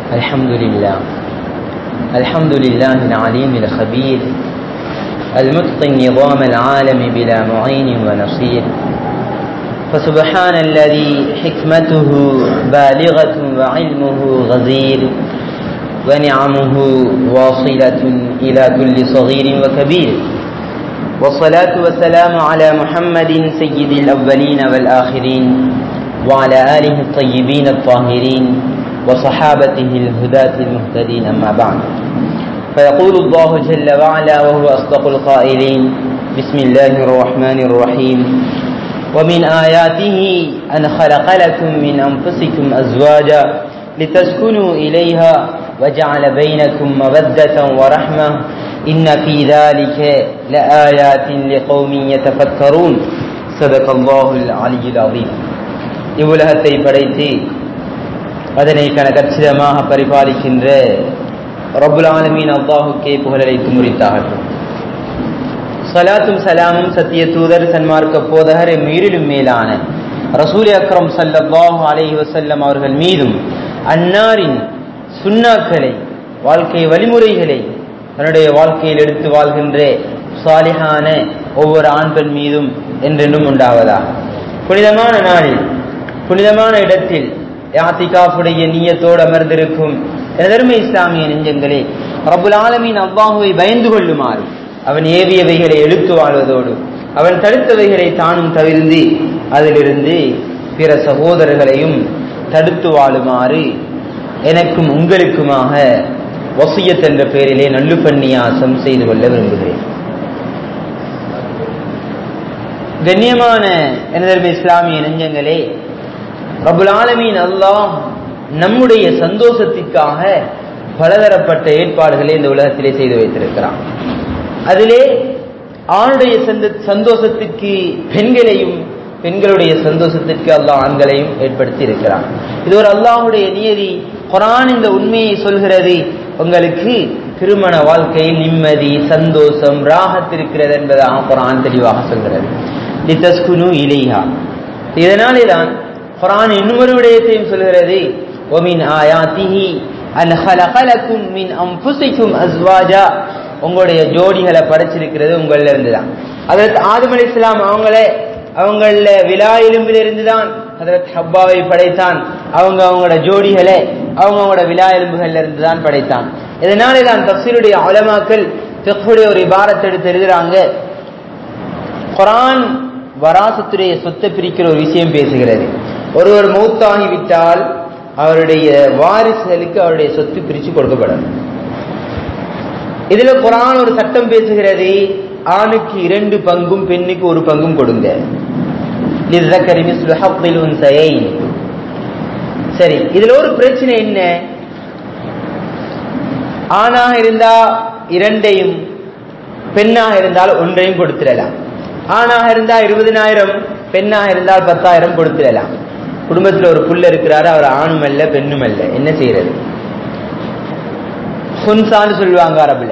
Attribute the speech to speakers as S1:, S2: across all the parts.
S1: الحمد لله الحمد لله العليم الخبير المتقي نظام العالم بلا معين ونصير فسبحان الذي حكمته بالغة وعلمه غزير ونعمه واصلة إلى كل صغير وكبير والصلاة والسلام على محمد سيد الأولين والآخرين وعلى آله الطيبين الطاهرين وصحابته الهداة المهتدين أما بعد فيقول الله جل وعلا وهو أصدق القائلين بسم الله الرحمن الرحيم ومن آياته أن خلق لكم من أنفسكم أزواجا لتسكنوا إليها وجعل بينكم مودة ورحمة إن في ذلك لآيات لقوم يتفكرون صدق الله العلي العظيم இவ்வுலகத்தை படைத்து அதனை கணக்கச்சிதமாக பரிபாலிக்கின்ற ரபுல் ஆலமீன் அல்லாஹுக்கே புகழழைத்து முறித்தாகட்டும் சலாத்தும் சலாமும் சத்திய தூதர் சன்மார்க்க போதகர் மீறிலும் மேலான ரசூல் அக்ரம் சல்லாஹு அலஹி வசல்லம் அவர்கள் மீதும் அன்னாரின் சுண்ணாக்களை வாழ்க்கை வழிமுறைகளை தன்னுடைய வாழ்க்கையில் எடுத்து வாழ்கின்ற சாலிஹான ஒவ்வொரு ஆண் பெண் மீதும் என்றென்றும் உண்டாவதா புனிதமான நாளில் புனிதமான இடத்தில் யாத்திகாஃபுடைய நீயத்தோடு அமர்ந்திருக்கும் எதர்மை இஸ்லாமிய நெஞ்சங்களே ரபுல் ஆலமின் அவ்வாஹுவை பயந்து கொள்ளுமாறு அவன் ஏவியவைகளை எடுத்து வாழ்வதோடு அவன் தடுத்தவைகளை தானும் தவிர்ந்து அதிலிருந்து பிற சகோதரர்களையும் தடுத்து வாழுமாறு எனக்கும் உங்களுக்குமாக வசியத் என்ற பெயரிலே நல்லு பன்னியாசம் செய்து கொள்ள விரும்புகிறேன் கண்ணியமான எனதர்மை இஸ்லாமிய நெஞ்சங்களே ரபுல் ஆலமீன் அல்லாஹ் நம்முடைய சந்தோஷத்திற்காக பலதரப்பட்ட ஏற்பாடுகளை இந்த உலகத்திலே செய்து வைத்திருக்கிறான் அதிலே ஆணுடைய சந்தோஷத்திற்கு பெண்களையும் பெண்களுடைய சந்தோஷத்திற்கு அல்லாஹ் ஆண்களையும் ஏற்படுத்தி இருக்கிறான் இது ஒரு அல்லாஹுடைய நியதி குரான் இந்த உண்மையை சொல்கிறது உங்களுக்கு திருமண வாழ்க்கையில் நிம்மதி சந்தோஷம் ராகத் இருக்கிறது என்பதாக குரான் தெளிவாக சொல்கிறது லிதஸ்குனு இலைஹா இதனாலே தான் குரான் இன்னொரு விடயத்தையும் சொல்கிறது ஒமின் ஆயாத்திஹி அன் ஹலகலக்கும் மின் அம்புசிக்கும் அஸ்வாஜா உங்களுடைய ஜோடிகளை படைச்சிருக்கிறது உங்கள இருந்து தான் அதற்கு ஆதம் அலி இஸ்லாம் அவங்களே அவங்கள விழா எலும்பில் இருந்துதான் அதற்கு ஹப்பாவை படைத்தான் அவங்க அவங்களோட ஜோடிகளை அவங்க அவங்களோட விழா எலும்புகள்ல இருந்து தான் படைத்தான் இதனாலே தான் தப்சீருடைய அலமாக்கள் தெக்குடைய ஒரு இபாரத்தை எடுத்து எழுதுறாங்க குரான் வராசத்துடைய சொத்தை பிரிக்கிற ஒரு விஷயம் பேசுகிறது ஒருவர் மௌத்தாகிவிட்டால் அவருடைய வாரிசுகளுக்கு அவருடைய சொத்து பிரித்து கொடுக்கப்படும் இதுல குரான் ஒரு சட்டம் பேசுகிறது ஆணுக்கு இரண்டு பங்கும் பெண்ணுக்கு ஒரு பங்கும் கொடுங்க சரி இதுல ஒரு பிரச்சனை என்ன ஆணாக இருந்தா இரண்டையும் பெண்ணாக இருந்தால் ஒன்றையும் கொடுத்துடலாம் ஆணாக இருந்தா இருபதினாயிரம் பெண்ணாக இருந்தால் பத்தாயிரம் கொடுத்துடலாம் குடும்பத்தில் ஒரு புள்ள இருக்கிறாரு அவர் ஆணும் அல்ல பெண்ணும் அல்ல என்ன செய்யறது சுன்சான்னு சொல்லுவாங்க அரபுல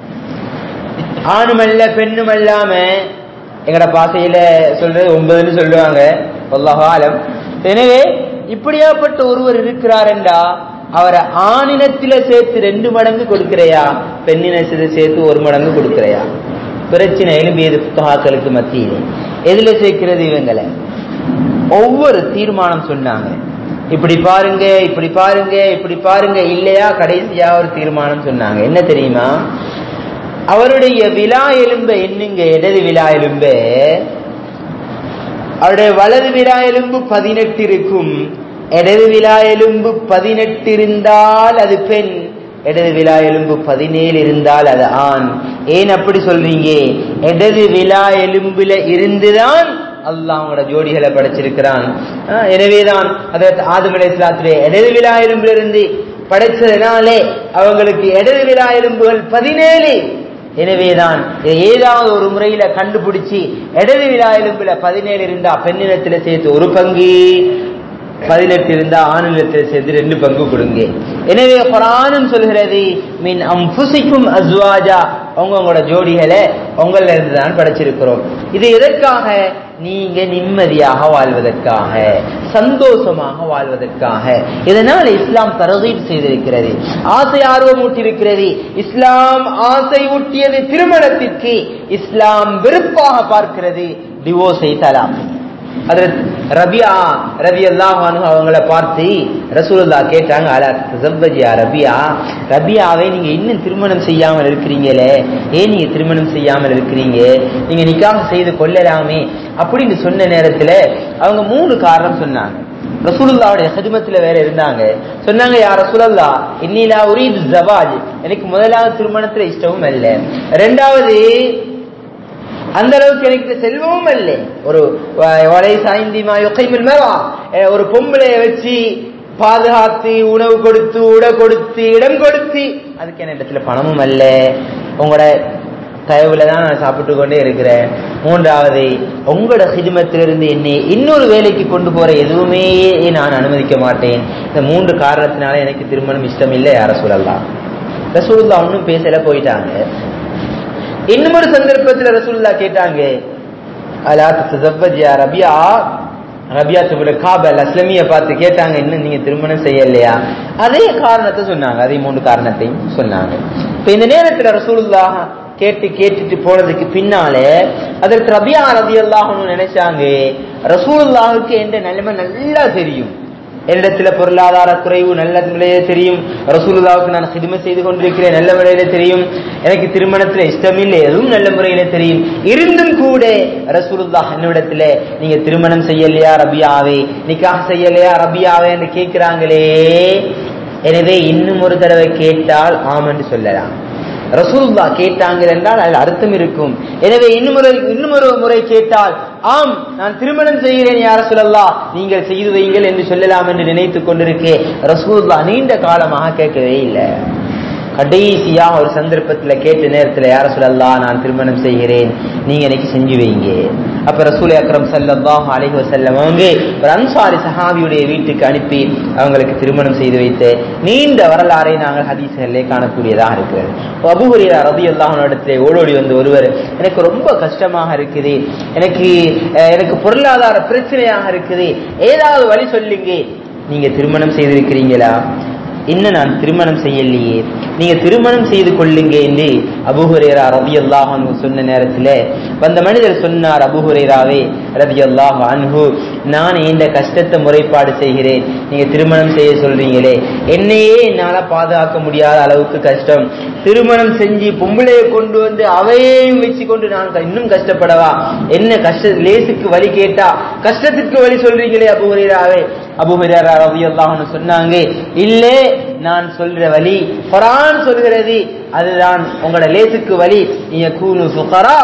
S1: ஆணும் அல்ல பெண்ணும் அல்லாம எங்கட பாசையில சொல்றது ஒன்பதுன்னு சொல்லுவாங்க ஆலம் எனவே இப்படியாப்பட்ட ஒருவர் இருக்கிறார் என்றா அவரை ஆணினத்தில சேர்த்து ரெண்டு மடங்கு கொடுக்கிறையா பெண்ணினத்தில சேர்த்து ஒரு மடங்கு கொடுக்கிறையா பிரச்சனை எழும்பியது புத்தகாக்களுக்கு மத்தியிலே எதுல சேர்க்கிறது இவங்களை ஒவ்வொரு தீர்மானம் சொன்னாங்க இப்படி பாருங்க இப்படி பாருங்க இப்படி பாருங்க இல்லையா கடைசியா ஒரு தீர்மானம் சொன்னாங்க என்ன தெரியுமா அவருடைய விழா எலும்ப என்னங்க இடது விழா எலும்ப அவருடைய வலது விழா எலும்பு பதினெட்டு இருக்கும் இடது விழா எலும்பு பதினெட்டு இருந்தால் அது பெண் இடது விழா எலும்பு பதினேழு இருந்தால் அது ஆண் ஏன் அப்படி சொல்றீங்க இடது விழா எலும்புல இருந்துதான் அல்லாஹ் அவங்களோட ஜோடிகளை படைச்சிருக்கிறான் எனவேதான் அதற்கு ஆதம் அலை இஸ்லாத்துடைய இடது விழா எலும்பிலிருந்து படைச்சதுனாலே அவங்களுக்கு இடது விழா எலும்புகள் பதினேழு எனவேதான் ஏதாவது ஒரு முறையில கண்டுபிடிச்சு இடது விழா எலும்புல பதினேழு இருந்தா பெண்ணினத்துல சேர்த்து ஒரு பங்கு பதினெட்டு இருந்தா ஆணிலத்தில் சேர்த்து ரெண்டு பங்கு கொடுங்க எனவே குரானும் சொல்கிறது மீன் அம்புசிக்கும் அஸ்வாஜா அவங்களோட ஜோடிகளை உங்கள இருந்து தான் படைச்சிருக்கிறோம் இது எதற்காக நீங்க நிம்மதியாக வாழ்வதற்காக சந்தோஷமாக வாழ்வதற்காக இதனால் இஸ்லாம் தரகீப் செய்திருக்கிறது ஆசை ஆர்வம் ஊட்டியிருக்கிறது இஸ்லாம் ஆசை ஊட்டியது திருமணத்திற்கு இஸ்லாம் வெறுப்பாக பார்க்கிறது டிவோர்ஸை தலாம் அதற்கு ரபியா ரவி அல்லாஹ் அவங்கள பார்த்து ரசூலுல்லா கேட்டாங்க அலா தசவ்வஜியா ரபியா ரபியாவை நீங்க இன்னும் திருமணம் செய்யாமல் இருக்கிறீங்களே ஏன் நீங்க திருமணம் செய்யாமல் இருக்கிறீங்க நீங்க நிக்காக செய்து கொள்ளலாமே அப்படின்னு சொன்ன நேரத்துல அவங்க மூணு காரணம் சொன்னாங்க ரசூலுல்லாவுடைய ஹிதமத்துல வேற இருந்தாங்க சொன்னாங்க யார் ரசூலல்லா இன்னிலா உரீது ஜவாஜ் எனக்கு முதலாவது திருமணத்துல இஷ்டமும் அல்ல ரெண்டாவது அந்த அளவுக்கு எனக்கு செல்வமும் இல்லை ஒரு வலை சாய்ந்திமா யுக்கைமில் மேவா ஒரு பொம்பளைய வச்சு பாதுகாத்து உணவு கொடுத்து உட கொடுத்து இடம் கொடுத்து அதுக்கு என்ன இடத்துல பணமும் அல்ல உங்களோட தயவுல தான் நான் சாப்பிட்டு கொண்டே இருக்கிறேன் மூன்றாவது உங்களோட சிதிமத்திலிருந்து என்னை இன்னொரு வேலைக்கு கொண்டு போற எதுவுமே நான் அனுமதிக்க மாட்டேன் இந்த மூன்று காரணத்தினால எனக்கு திருமணம் இஷ்டம் இல்லை யார சொல்லலாம் ரசூல்லா ஒன்றும் பேசல போயிட்டாங்க இன்னும் ஒரு சந்தர்ப்பத்தில் ரசூல்லா கேட்டாங்க அலா தசவ்வஜியா ரபியா ரபியா துபுல காபல் அஸ்லமிய பார்த்து கேட்டாங்க இன்னும் நீங்க திருமணம் செய்யலையா அதே காரணத்தை சொன்னாங்க அதே மூன்று காரணத்தையும் சொன்னாங்க இப்ப இந்த நேரத்துல ரசூலுல்லா கேட்டு கேட்டுட்டு போனதுக்கு பின்னாலே அதற்கு ரபியா ரபி அல்லாஹ்னு நினைச்சாங்க ரசூலுல்லாஹுக்கு என்ற நிலைமை நல்லா தெரியும் என்னிடத்துல பொருளாதார குறைவு நல்ல முறையிலே தெரியும் ரசூலுல்லாவுக்கு நான் சிறுமை செய்து கொண்டிருக்கிறேன் நல்ல முறையில தெரியும் எனக்கு திருமணத்துல இஷ்டமில்லை எதுவும் நல்ல முறையில தெரியும் இருந்தும் கூட ரசூலுல்லா என்னிடத்துல நீங்க திருமணம் செய்யலையா ரபியாவே நிக்காக செய்யலையா ரபியாவே என்று கேட்கிறாங்களே எனவே இன்னும் ஒரு தடவை கேட்டால் ஆம் என்று சொல்லலாம் ரசூல்லா கேட்டாங்க என்றால் அதில் அர்த்தம் இருக்கும் எனவே இன்னும் ஒரு இன்னும் ஒரு முறை கேட்டால் ஆம் நான் திருமணம் செய்கிறேன் யார சொல்லலா நீங்கள் செய்து வைங்கள் என்று சொல்லலாம் என்று நினைத்துக் கொண்டிருக்கேன் ரசூல்லா நீண்ட காலமாக கேட்கவே இல்லை கடைசியா ஒரு சந்தர்ப்பத்துல கேட்ட நேரத்துல யார சொல்லலாம் நான் திருமணம் செய்கிறேன் நீங்க எனக்கு செஞ்சு வைங்க அப்ப ரசூல் அக்ரம் சல்லாஹ் அலைஹி வசல்லம் அவங்க ஒரு அன்சாரி சஹாபியுடைய வீட்டுக்கு அனுப்பி அவங்களுக்கு திருமணம் செய்து வைத்து நீண்ட வரலாறை நாங்கள் ஹதீஸ்களிலே காணக்கூடியதாக இருக்கிறது அபுஹுரியா ரதி அல்லாஹிடத்திலே ஓடோடி வந்து ஒருவர் எனக்கு ரொம்ப கஷ்டமாக இருக்குது எனக்கு எனக்கு பொருளாதார பிரச்சனையாக இருக்குது ஏதாவது வழி சொல்லுங்க நீங்க திருமணம் செய்திருக்கிறீங்களா இன்னும் நான் திருமணம் செய்யலையே நீங்க திருமணம் செய்து கொள்ளுங்க என்று அபுஹுரேரா ரபி அல்லாஹ் சொன்ன நேரத்தில் வந்த மனிதர் சொன்னார் அபுஹுரேராவே ரபி அல்லாஹ் அன்ஹு நான் இந்த கஷ்டத்தை முறைப்பாடு செய்கிறேன் நீங்க திருமணம் செய்ய சொல்றீங்களே என்னையே என்னால பாதுகாக்க முடியாத அளவுக்கு கஷ்டம் திருமணம் செஞ்சு பொம்பளையை கொண்டு வந்து அவையையும் வச்சு கொண்டு நான் இன்னும் கஷ்டப்படவா என்ன கஷ்ட லேசுக்கு வழி கேட்டா கஷ்டத்துக்கு வழி சொல்றீங்களே அபுஹுரேராவே அபுஹுரேரா ரபி அல்லாஹ்னு சொன்னாங்க இல்லே நான் சொல்ற வழி குரான் சொல்கிறது அதுதான் உங்களோட லேசுக்கு வழி யகூனு ஃபுகரா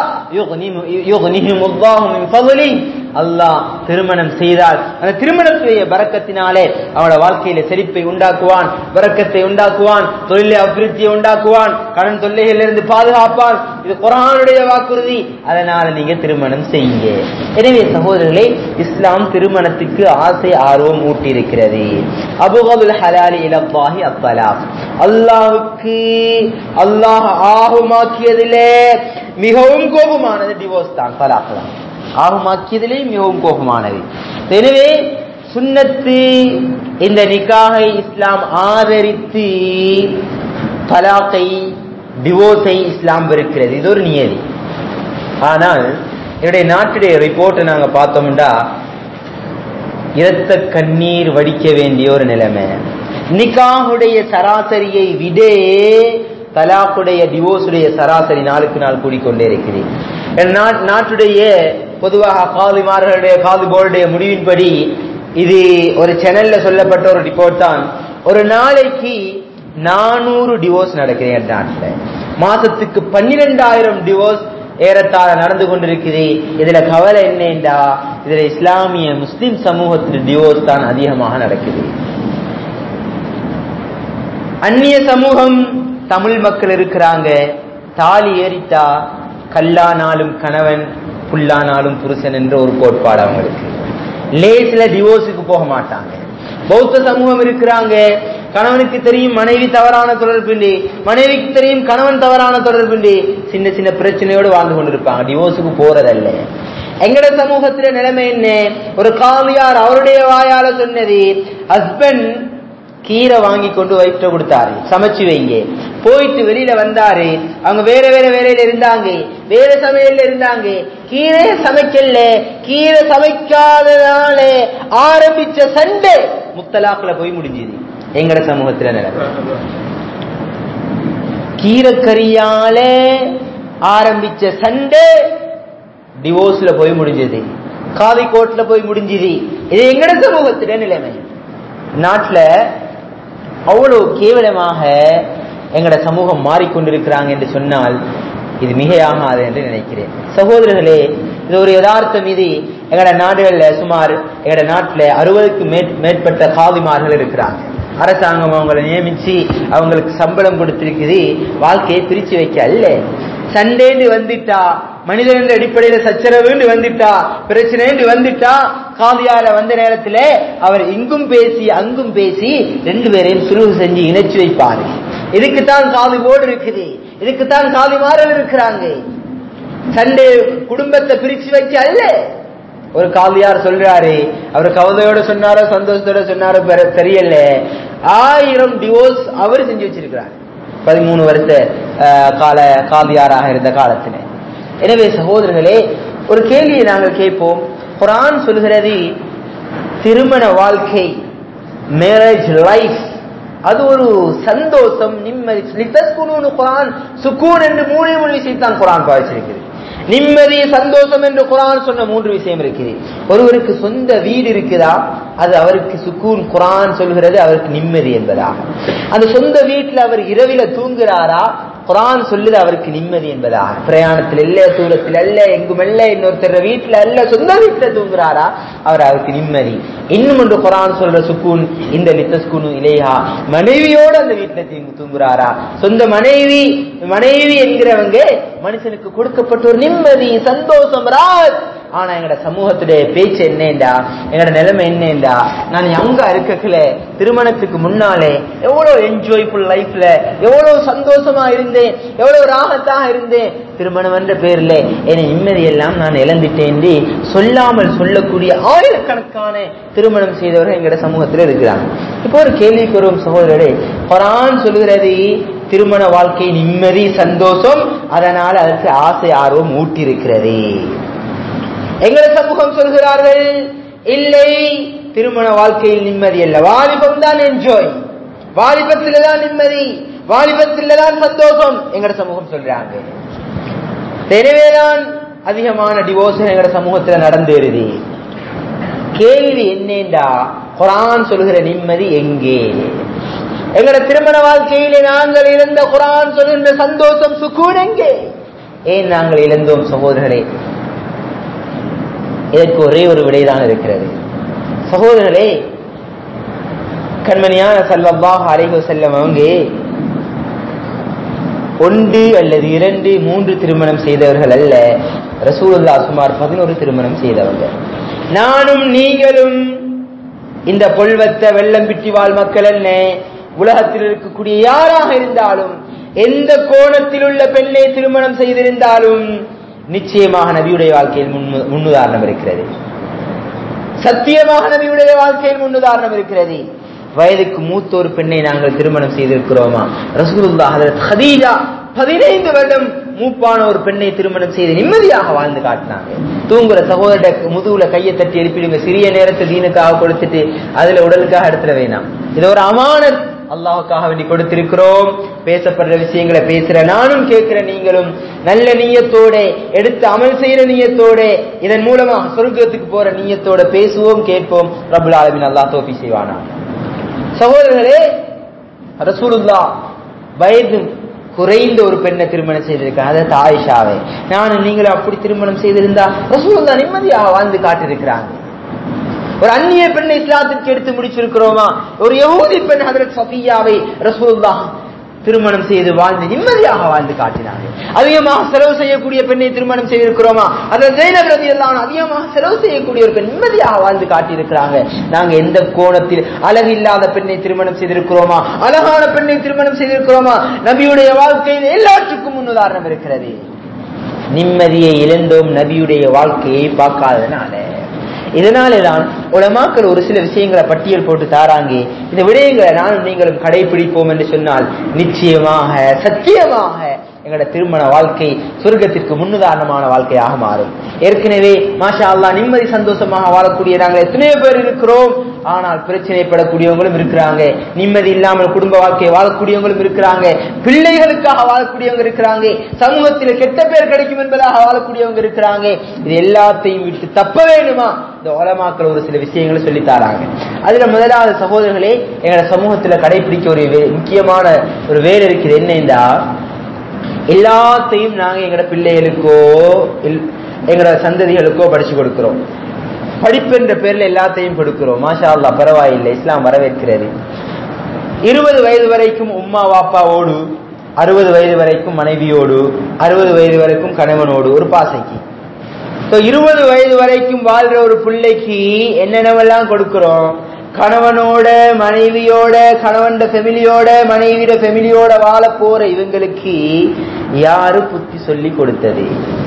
S1: யுக்னிஹிம் அல்லாஹு மின் ஃபضலி அல்லாஹ் திருமணம் செய்தால் அந்த திருமணத்துடைய பரக்கத்தினாலே அவனோட வாழ்க்கையில செழிப்பை உண்டாக்குவான் பரக்கத்தை உண்டாக்குவான் தொழிலை அபிவிருத்தியை உண்டாக்குவான் கடன் தொல்லைகளிலிருந்து பாதுகாப்பான் இது குரானுடைய வாக்குறுதி அதனால நீங்க திருமணம் செய்யுங்க எனவே சகோதரர்களே இஸ்லாம் திருமணத்துக்கு ஆசை ஆர்வம் ஊட்டியிருக்கிறது அபுகபுல் ஹலாலி இலப்பாஹி அத்தலாக் அல்லாஹுக்கு அல்லாஹ் ஆகுமாக்கியதிலே மிகவும் கோபமானது டிவோர்ஸ் தான் தலாக் தான் ஆகுமாக்கியதிலே மிகவும் கோபமானது எனவே சுன்னத்து இந்த நிக்காகை இஸ்லாம் ஆதரித்து தலாக்கை டிவோர்ஸை இஸ்லாம் வெறுக்கிறது இது ஒரு நியதி ஆனால் என்னுடைய நாட்டுடைய ரிப்போர்ட்டை நாங்க பார்த்தோம்டா இரத்த கண்ணீர் வடிக்க வேண்டிய ஒரு நிலைமை நிக்காஹுடைய சராசரியை விடே தலாக்குடைய டிவோர்ஸுடைய சராசரி நாளுக்கு நாள் கூடிக்கொண்டே இருக்கிறேன் நாட்டுடைய பொதுவாக காதுமார்களுடைய காது போர்டுடைய முடிவின்படி இது ஒரு சேனல்ல சொல்லப்பட்ட ஒரு ரிப்போர்ட் தான் ஒரு நாளைக்கு நானூறு டிவோர்ஸ் நடக்குது என் நாட்டில் மாசத்துக்கு பன்னிரெண்டாயிரம் டிவோர்ஸ் ஏறத்தாழ நடந்து கொண்டிருக்குது இதுல கவலை என்னண்டா இதுல இஸ்லாமிய முஸ்லிம் சமூகத்தில் டிவோர்ஸ் தான் அதிகமாக நடக்குது அந்நிய சமூகம் தமிழ் மக்கள் இருக்கிறாங்க தாலி ஏறிட்டா கல்லானாலும் கணவன் புல்லானாலும் புருஷன் என்ற ஒரு கோட்பாடு அவங்களுக்கு லேஸ்ல டிவோர்ஸுக்கு போக மாட்டாங்க பௌத்த சமூகம் இருக்கிறாங்க கணவனுக்கு தெரியும் மனைவி தவறான தொடர்பு மனைவிக்கு தெரியும் கணவன் தவறான தொடர்பு சின்ன சின்ன பிரச்சனையோடு வாழ்ந்து கொண்டிருப்பாங்க டிவோர்ஸுக்கு போறதல்ல எங்கட சமூகத்துல நிலைமை என்ன ஒரு காவியார் அவருடைய வாயால சொன்னது ஹஸ்பண்ட் கீரை வாங்கி கொண்டு வயிற்ற கொடுத்தாரு சமைச்சு வைங்க போயிட்டு வெளியில வந்தாரு அவங்க வேற வேற வேலையில இருந்தாங்க வேற சமையல்ல இருந்தாங்க கீரை சமைக்கல கீரை சமைக்காதனால ஆரம்பிச்ச சண்டை முத்தலாக்குல போய் முடிஞ்சுது எங்கட சமூகத்துல நிலைமை கீரைக்கறியால ஆரம்பிச்ச சண்டை டிவோர்ஸ்ல போய் முடிஞ்சது காவி கோட்ல போய் முடிஞ்சது இது எங்கட சமூகத்தில நிலைமை நாட்டுல அவ்வளவு கேவலமாக எங்கட சமூகம் மாறிக்கொண்டிருக்கிறாங்க என்று சொன்னால் இது மிகையாகாது என்று நினைக்கிறேன் சகோதரர்களே இது ஒரு யதார்த்தம் இது எங்கட நாடுகள்ல சுமார் எங்கட நாட்டுல அறுபதுக்கு மேற்பட்ட காவிமார்கள் இருக்கிறாங்க அரசாங்கம் அவங்களை நியமிச்சு அவங்களுக்கு சம்பளம் கொடுத்திருக்குது வாழ்க்கையை பிரிச்சு வைக்க அல்ல சண்டேன்னு வந்துட்டா மனிதன் என்ற அடிப்படையில சச்சரவுன்னு வந்துட்டா பிரச்சனைன்னு வந்துட்டா காவியால வந்த நேரத்துல அவர் இங்கும் பேசி அங்கும் பேசி ரெண்டு பேரையும் சுழுவு செஞ்சு இணைச்சு வைப்பாரு இதுக்குத்தான் காவி போர்டு இருக்குது இதுக்குத்தான் காவி மாறல் இருக்கிறாங்க சண்டே குடும்பத்தை பிரிச்சு வைக்க அல்ல ஒரு காவியார் சொல்றாரு அவர் கவலையோட சொன்னாரோ சந்தோஷத்தோட சொன்னாரோ தெரியல ஆயிரம் டிவோர்ஸ் அவர் செஞ்சு வச்சிருக்கிறார் பதிமூணு வருஷ கால காவியாராக இருந்த காலத்துல எனவே சகோதரர்களே ஒரு கேள்வியை நாங்கள் கேட்போம் குரான் சொல்கிறது திருமண வாழ்க்கை மேரேஜ் லைஃப் அது ஒரு சந்தோஷம் நிம்மதி குரான் சுக்கூன் என்று மூணே மூணு விஷயத்தான் குரான் பாதிச்சிருக்கிறது நிம்மதி சந்தோஷம் என்று குரான் சொன்ன மூன்று விஷயம் இருக்குது ஒருவருக்கு சொந்த வீடு இருக்குதா அது அவருக்கு சுக்கூன் குரான் சொல்கிறது அவருக்கு நிம்மதி என்பதாக அந்த சொந்த வீட்டில் அவர் இரவில தூங்குறாரா குரான் சொல்லுது அவருக்கு நிம்மதி என்பதாக பிரயாணத்தில் இல்ல தூரத்தில் அல்ல எங்கும் அல்ல இன்னொருத்தர் வீட்டுல அல்ல சொந்த வீட்டுல தூங்குறாரா அவர் அவருக்கு நிம்மதி இன்னும் ஒன்று குரான் சொல்ற சுக்கூன் இந்த லித்தஸ்குனு இலையா மனைவியோடு அந்த வீட்டுல தூங்குறாரா சொந்த மனைவி மனைவி என்கிறவங்க மனுஷனுக்கு கொடுக்கப்பட்ட ஒரு நிம்மதி சந்தோஷம் ராத் ஆனா எங்கட சமூகத்துடைய பேச்சு என்னண்டா எங்கட நிலைமை என்னண்டா நான் யங்கா இருக்கல திருமணத்துக்கு முன்னாலே எவ்வளவு என்ஜாய்ஃபுல் லைஃப்ல எவ்வளவு சந்தோஷமா இருந்தேன் எவ்வளவு ராகத்தாக இருந்தேன் திருமணம் என்ற பேர்ல என நிம்மதி எல்லாம் நான் இழந்துட்டேன் சொல்லாமல் சொல்லக்கூடிய ஆயிரக்கணக்கான திருமணம் செய்தவர்கள் எங்கட சமூகத்தில் இருக்கிறாங்க இப்போ ஒரு கேள்விக்கு வரும் சகோதரரே குரான் சொல்கிறது திருமண வாழ்க்கை நிம்மதி சந்தோஷம் அதனால் அதற்கு ஆசை ஆர்வம் ஊட்டியிருக்கிறது எங்களை சமூகம் சொல்கிறார்கள் இல்லை திருமண வாழ்க்கையில் நிம்மதி அல்ல வாலிபம் தான் என்ஜாய் வாலிபத்தில தான் நிம்மதி வாலிபத்தில தான் சந்தோஷம் எங்கட சமூகம் சொல்றாங்க எனவேதான் அதிகமான டிவோர்ஸ் எங்கட சமூகத்துல நடந்தேறுது கேள்வி என்னேண்டா குரான் சொல்கிற நிம்மதி எங்கே எங்கட திருமண வாழ்க்கையிலே நாங்கள் இழந்த குரான் சொல்கின்ற சந்தோஷம் சுக்கூன் எங்கே ஏன் நாங்கள் இழந்தோம் சகோதரர்களே இதற்கு ஒரே ஒரு விடைதான் இருக்கிறது சகோதரர்களே கண்மணியான சல்லல்லாஹ் அலைஹு செல்லம் அவங்க ஒன்று அல்லது இரண்டு மூன்று திருமணம் செய்தவர்கள் அல்ல ரசூலுல்லா சுமார் பதினோரு திருமணம் செய்தவங்க நானும் நீங்களும் இந்த பொல்வத்த வெள்ளம் பிட்டி வாழ் மக்கள் என்ன உலகத்தில் இருக்கக்கூடிய யாராக இருந்தாலும் எந்த கோணத்தில் உள்ள பெண்ணை திருமணம் செய்திருந்தாலும் நிச்சயமாக நபியுடைய வாழ்க்கையில் முன்னுதாரணம் இருக்கிறது சத்தியமாக நபியுடைய வாழ்க்கையில் முன்னுதாரணம் இருக்கிறது வயதுக்கு மூத்த ஒரு பெண்ணை நாங்கள் திருமணம் செய்திருக்கிறோமா ரசூலுல்லா ஹதரத் ஹதீஜா பதினைந்து வருடம் மூப்பான ஒரு பெண்ணை திருமணம் செய்து நிம்மதியாக வாழ்ந்து காட்டினாங்க தூங்குற சகோதர முதுகுல கையை தட்டி எழுப்பிடுங்க சிறிய நேரத்தை தீனுக்காக கொடுத்துட்டு அதுல உடலுக்காக எடுத்துட வேணாம் இது ஒரு அமானத் அல்லாஹுக்காக வேண்டி கொடுத்திருக்கிறோம் பேசப்படுற விஷயங்களை பேசுற நானும் கேட்கிற நீங்களும் நல்ல நீயத்தோட எடுத்து அமல் செய்யற நீயத்தோட இதன் மூலமா சொர்க்கத்துக்கு போற நீயத்தோட பேசுவோம் கேட்போம் ரபுல் ஆலமின் அல்லா தோஃபி செய்வானா சகோதரர்களே ரசூலுல்லா வயது குறைந்த ஒரு பெண்ணை திருமணம் செய்திருக்காங்க அதாவது ஆயிஷாவை நானும் நீங்களும் அப்படி திருமணம் செய்திருந்தா ரசூலுல்லா நிம்மதியாக வாழ்ந்து காட்டியிருக்கிறாங்க ஒரு அந்நிய பெண்ணை இஸ்லாத்திற்கு எடுத்து முடிச்சிருக்கிறோமா ஒரு யகூதி பெண் ஹதரத் சஃபியாவை ரசூலுல்லா திருமணம் செய்து வாழ்ந்து நிம்மதியாக வாழ்ந்து காட்டினார்கள் அதிகமாக செலவு செய்யக்கூடிய பெண்ணை திருமணம் செய்திருக்கிறோமா அதில் ஜெயினப் ரதி எல்லாம் அதிகமாக செலவு செய்யக்கூடிய ஒரு பெண் நிம்மதியாக வாழ்ந்து காட்டியிருக்கிறாங்க நாங்க எந்த கோணத்தில் அழகு இல்லாத பெண்ணை திருமணம் செய்திருக்கிறோமா அழகான பெண்ணை திருமணம் செய்திருக்கிறோமா நபியுடைய வாழ்க்கையில் எல்லாற்றுக்கும் முன்னுதாரணம் இருக்கிறது நிம்மதியை இழந்தோம் நபியுடைய வாழ்க்கையை பார்க்காதனால இதனாலே தான் உலமாக்கள் ஒரு சில விஷயங்களை பட்டியல் போட்டு தாராங்க இந்த விடயங்களை நானும் நீங்களும் கடைபிடிப்போம் என்று சொன்னால் நிச்சயமாக சத்தியமாக எங்களோட திருமண வாழ்க்கை சொர்க்கத்திற்கு முன்னுதாரணமான வாழ்க்கையாக மாறும் ஏற்கனவே மாஷா அல்லா நிம்மதி சந்தோஷமாக வாழக்கூடிய நாங்கள் எத்தனையோ பேர் இருக்கிறோம் ஆனால் பிரச்சனைப்படக்கூடியவங்களும் இருக்கிறாங்க நிம்மதி இல்லாமல் குடும்ப வாழ்க்கையை வாழக்கூடியவங்களும் இருக்கிறாங்க பிள்ளைகளுக்காக வாழக்கூடியவங்க இருக்கிறாங்க சமூகத்தில் கெட்ட பேர் கிடைக்கும் என்பதாக வாழக்கூடியவங்க இருக்கிறாங்க இது எல்லாத்தையும் விட்டு தப்ப வேண்டுமா இந்த உலமாக்கள் ஒரு சில விஷயங்களை சொல்லி தராங்க அதுல முதலாவது சகோதரர்களே எங்களோட சமூகத்துல கடைபிடிக்க ஒரு வே- முக்கியமான ஒரு வேலை இருக்குது என்னன்னா எல்லாத்தையும் நாங்க எங்களோட பிள்ளைகளுக்கோ இல்- எங்களோட சந்ததிகளுக்கோ படிச்சு கொடுக்கிறோம் படிப்புன்ற பேர்ல எல்லாத்தையும் கொடுக்கிறோம் மாஷா அல்லா பரவாயில்லை இஸ்லாம் வரவேற்கிறது இருபது வயது வரைக்கும் உம்மா வாப்பாவோடு அறுபது வயது வரைக்கும் மனைவியோடு அறுபது வயது வரைக்கும் கணவனோடு ஒரு பாசைக்கு So, இருபது வயது வரைக்கும் வாழ்ற ஒரு பிள்ளைக்கு என்னென்னவெல்லாம் கொடுக்கிறோம் கணவனோட மனைவியோட கணவன் ஃபெமிலியோட மனைவியோட ஃபெமிலியோட வாழ போற இவங்களுக்கு யாரு புத்தி சொல்லி கொடுத்தது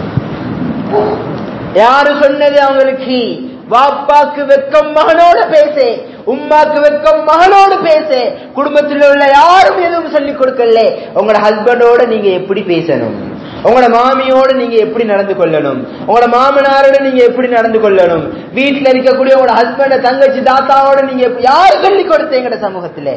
S1: யாரு சொன்னது அவங்களுக்கு வாப்பாக்கு வெக்கம் மகனோட பேசு உம்மாக்கு வெக்கம் மகனோடு பேசு குடும்பத்தில் உள்ள யாரும் எதுவும் சொல்லி கொடுக்கல உங்களோட ஹஸ்பண்டோட நீங்க எப்படி பேசணும் உங்களோட மாமியோட நீங்க எப்படி நடந்து கொள்ளணும் உங்களோட மாமனாரோட நீங்க எப்படி நடந்து கொள்ளணும் வீட்டுல இருக்கக்கூடிய உங்களோட ஹஸ்பண்ட தங்கச்சி தாத்தாவோட நீங்க எப்படி- யாரு சொல்லி கொடுத்த எங்கட சமூகத்துல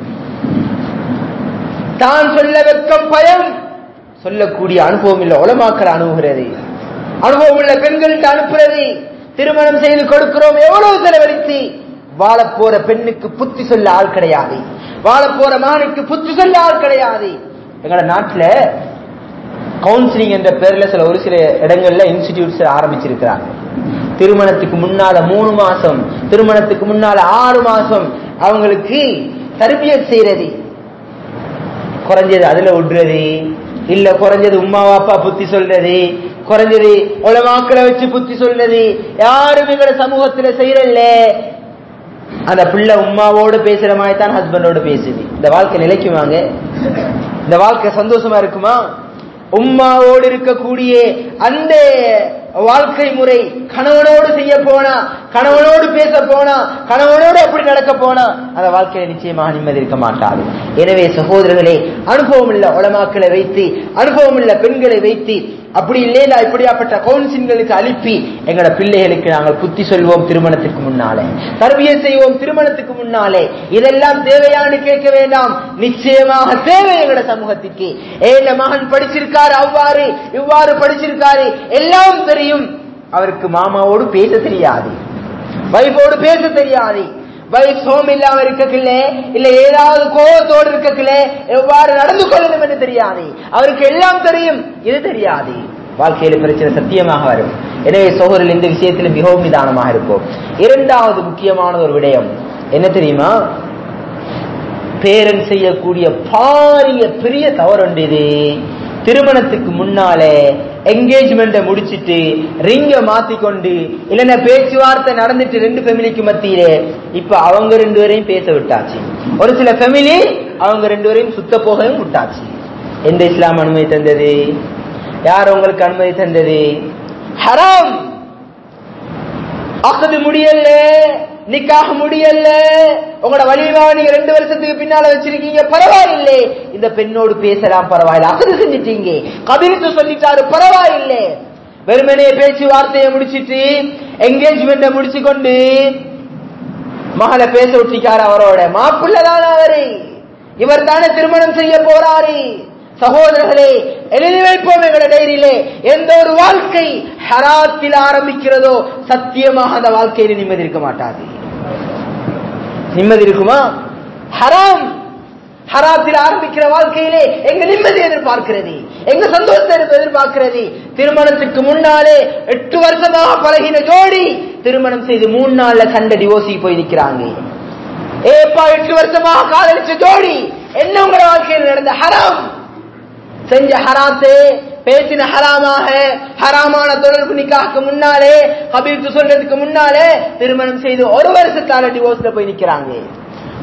S1: தான் சொல்ல வெக்கம் பயம் சொல்லக்கூடிய அனுபவம் இல்ல உலமாக்கல் அணுகுகிறது அனுபவம் உள்ள பெண்கள்கிட்ட அனுப்புறது திருமணம் செய்து கொடுக்கிறோம் எவ்வளவு செலவழித்து வாழப் போற பெண்ணுக்கு புத்தி சொல்ல ஆள் கிடையாது வாழப் போற மகனுக்கு புத்தி சொல்ல ஆள் கிடையாது எங்களோட நாட்டுல கவுன்சிலிங் என்ற பேர்ல சில ஒரு சில இடங்கள்ல இன்ஸ்டிடியூட்ஸ் ஆரம்பிச்சிருக்கிறாங்க திருமணத்துக்கு முன்னால மூணு மாசம் திருமணத்துக்கு முன்னால ஆறு மாசம் அவங்களுக்கு தர்பியத் செய்யறது குறைஞ்சது அதுல விடுறது இல்ல குறைஞ்சது உமா அப்பா புத்தி சொல்றது குறைஞ்சது உலமாக்களை வச்சு புத்தி சொல்றது யாரும் எங்களோட சமூகத்துல செய்யறல்ல அந்த பிள்ளை உமாவோட பேசுற மாதிரி தான் ஹஸ்பண்டோட பேசுது இந்த வாழ்க்கை நிலைக்குமாங்க இந்த வாழ்க்கை சந்தோஷமா இருக்குமா உம்மாவோடு இருக்கக்கூடிய அந்த வாழ்க்கை முறை கணவனோடு செய்ய போனா கணவனோடு பேச போனா கணவனோடு அப்படி நடக்க போனா அந்த வாழ்க்கையில நிச்சயமாக நிம்மதி இருக்க மாட்டாது எனவே சகோதரர்களே அனுபவம் உள்ள உலமாக்களை வைத்து அனுபவம் உள்ள பெண்களை வைத்து அப்படி இல்லையா இப்படியாப்பட்ட கவுன்சில்களுக்கு அனுப்பி எங்களோட பிள்ளைகளுக்கு நாங்கள் புத்தி சொல்வோம் திருமணத்துக்கு முன்னாலே தர்பிய செய்வோம் திருமணத்துக்கு முன்னாலே இதெல்லாம் தேவையான்னு கேட்க வேண்டாம் நிச்சயமாக தேவை எங்களோட சமூகத்திற்கு ஏன் மகன் படிச்சிருக்காரு அவ்வாறு இவ்வாறு படிச்சிருக்காரு எல்லாம் தெரியும் அவருக்கு மாமாவோடு பேச தெரியாது வைஃபோடு பேச தெரியாது வைஃப் சோம் இல்லாம இருக்கக்குள்ள இல்ல ஏதாவது கோபத்தோடு இருக்கக்குள்ள எவ்வாறு நடந்து கொள்ளணும் என்று தெரியாது அவருக்கு எல்லாம் தெரியும் இது தெரியாது வாழ்க்கையில பிரச்சனை சத்தியமாக வரும் எனவே சோகரில் இந்த விஷயத்தில் மிகவும் நிதானமாக இருப்போம் இரண்டாவது முக்கியமான ஒரு விடயம் என்ன தெரியுமா பேரன் செய்யக்கூடிய பாரிய பெரிய தவறு இது திருமணத்துக்கு முன்னாலே என்கேஜ்மெண்ட்டை முடிச்சிட்டு ரிங்க மாத்திக்கொண்டு இல்லைன்னா பேச்சுவார்த்தை நடந்துட்டு ரெண்டு ஃபேமிலிக்கு மத்தியிலே இப்ப அவங்க ரெண்டு பேரையும் பேச விட்டாச்சு ஒரு சில ஃபேமிலி அவங்க ரெண்டு பேரையும் சுத்த போகவும் விட்டாச்சு எந்த இஸ்லாம் அனுமதி தந்தது யார் உங்களுக்கு அனுமதி தந்தது ஹராம் அக்கது முடியல நிக்காக முடியல உங்களோட வலிமா நீங்க ரெண்டு வருஷத்துக்கு பின்னால வச்சிருக்கீங்க பரவாயில்லை இந்த பெண்ணோடு பேசலாம் பரவாயில்ல அக்கது செஞ்சிட்டீங்க கபிரித்து சொல்லிட்டாரு பரவாயில்லை வெறுமனே பேச்சுவார்த்தையை முடிச்சிட்டு என்கேஜ்மெண்ட முடிச்சு கொண்டு மகளை பேச விட்டிருக்காரு அவரோட மாப்பிள்ளதான் அவரு இவர் தானே திருமணம் செய்ய போறாரு சகோதரர்களே எழுதி வைப்போம் எங்களோட டைரியிலே எந்த ஒரு வாழ்க்கை ஹராத்தில் ஆரம்பிக்கிறதோ சத்தியமாக அந்த வாழ்க்கையில நிம்மதி இருக்க மாட்டாது நிம்மதி இருக்குமா ஹராம் ஹராத்தில் ஆரம்பிக்கிற வாழ்க்கையிலே எங்க நிம்மதி எதிர்பார்க்கிறது எங்க சந்தோஷத்தை எதிர்பார்க்கிறது திருமணத்துக்கு முன்னாலே எட்டு வருஷமாக பழகின ஜோடி திருமணம் செய்து மூணு நாள்ல கண்ட டிவோர்ஸி போய் நிக்கிறாங்க ஏப்பா எட்டு வருஷமாக காதலிச்ச ஜோடி என்ன உங்களோட வாழ்க்கையில் நடந்த ஹராம் செஞ்ச ஹராத்தே பேசின ஹராமாக ஹராமான தொடர்பு நிக்காக்கு முன்னாலே கபீர்த்து சொல்றதுக்கு முன்னாலே திருமணம் செய்து ஒரு வருஷத்தால டிவோர்ஸ்ல போய் நிக்கிறாங்க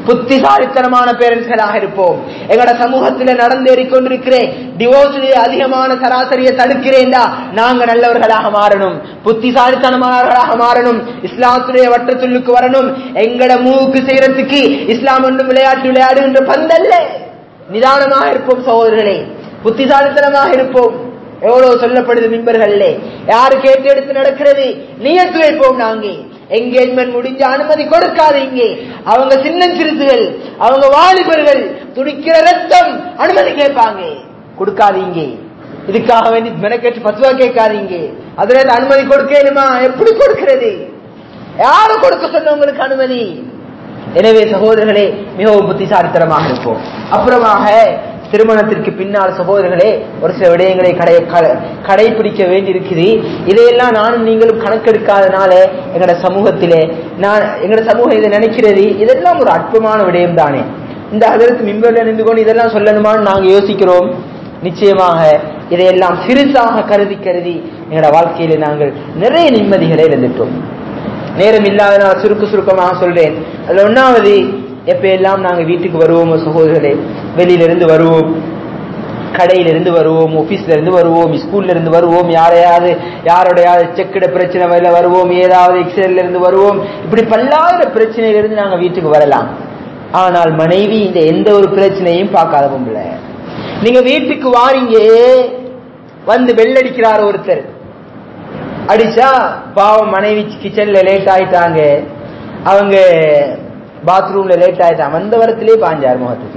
S1: புத்திசாலித்தனமான பேரண்ட்ஸ்களாக இருப்போம் எங்கட சமூகத்தில் நடந்தேறி கொண்டிருக்கிற டிவோர்ஸ்லயே அதிகமான சராசரியை தடுக்கிறேன்டா நாங்க நல்லவர்களாக மாறணும் புத்திசாலித்தனமானவர்களாக மாறணும் இஸ்லாத்துடைய வட்டத்துள்ளுக்கு வரணும் எங்கட மூவுக்கு செய்யறதுக்கு இஸ்லாம் ஒன்றும் விளையாட்டு விளையாடுகின்ற பந்தல்ல நிதானமாக இருப்போம் சகோதரர்களே புத்திசாலித்தனமாக இருப்போம் எவ்வளவு சொல்லப்படுது மின்பர்களே யாரு கேட்டு எடுத்து நடக்கிறது நியத்து வைப்போம் நாங்க எங்கேஜ்மெண்ட் முடிஞ்ச அனுமதி கொடுக்காதீங்க அவங்க சின்ன சிறுசுகள் அவங்க வாலிபர்கள் துடிக்கிற ரத்தம் அனுமதி கேட்பாங்க கொடுக்காதீங்க இதுக்காக வேண்டி மெனக்கேற்று பத்துவா கேட்காதீங்க அதுல இருந்து அனுமதி கொடுக்கணுமா எப்படி கொடுக்கிறது யாரு கொடுக்க சொன்னவங்களுக்கு அனுமதி எனவே சகோதரர்களே மிகவும் புத்திசாலித்தனமாக இருப்போம் அப்புறமாக திருமணத்திற்கு பின்னால் சகோதரர்களே ஒரு சில விடயங்களை கடை க- கடைபிடிக்க வேண்டியிருக்குது இதையெல்லாம் நானும் நீங்களும் கணக்கெடுக்காதனால எங்கட சமூகத்திலே நான் எங்கட சமூகம் இதை நினைக்கிறது இதெல்லாம் ஒரு அற்பமான விடயம் தானே இந்த அதற்கு மிம்பர்ல நின்று கொண்டு இதெல்லாம் சொல்லணுமான்னு நாங்க யோசிக்கிறோம் நிச்சயமாக இதையெல்லாம் சிறுசாக கருதி கருதி எங்களோட வாழ்க்கையில நாங்கள் நிறைய நிம்மதிகளை இழந்துட்டோம் நேரம் இல்லாத நான் சுருக்க சுருக்கமாக சொல்றேன் அதுல ஒன்னாவது எப்ப எல்லாம் நாங்க வீட்டுக்கு வருவோமோ சகோதரர்களே வெளியில இருந்து வருவோம் கடையில இருந்து வருவோம் ஆபீஸ்ல இருந்து வருவோம் ஸ்கூல்ல இருந்து வருவோம் யாரையாவது யாரோடையாவது செக்கிட பிரச்சனை வரல வருவோம் ஏதாவது எக்ஸைட்ல இருந்து வருவோம் இப்படி பல்லாயிர பிரச்சனையில இருந்து நாங்க வீட்டுக்கு வரலாம் ஆனால் மனைவி இந்த எந்த ஒரு பிரச்சனையும் பார்க்காத பொம்பளை நீங்க வீட்டுக்கு வாரீங்க வந்து வெள்ளடிக்கிறார் ஒருத்தர் அடிச்சா பாவம் மனைவி கிச்சன்ல லேட் ஆயிட்டாங்க அவங்க பாத்ரூம்ல லேட் ஆயிட்டாங்க வந்த வரத்திலே பாஞ்சார் முகத்துக்கு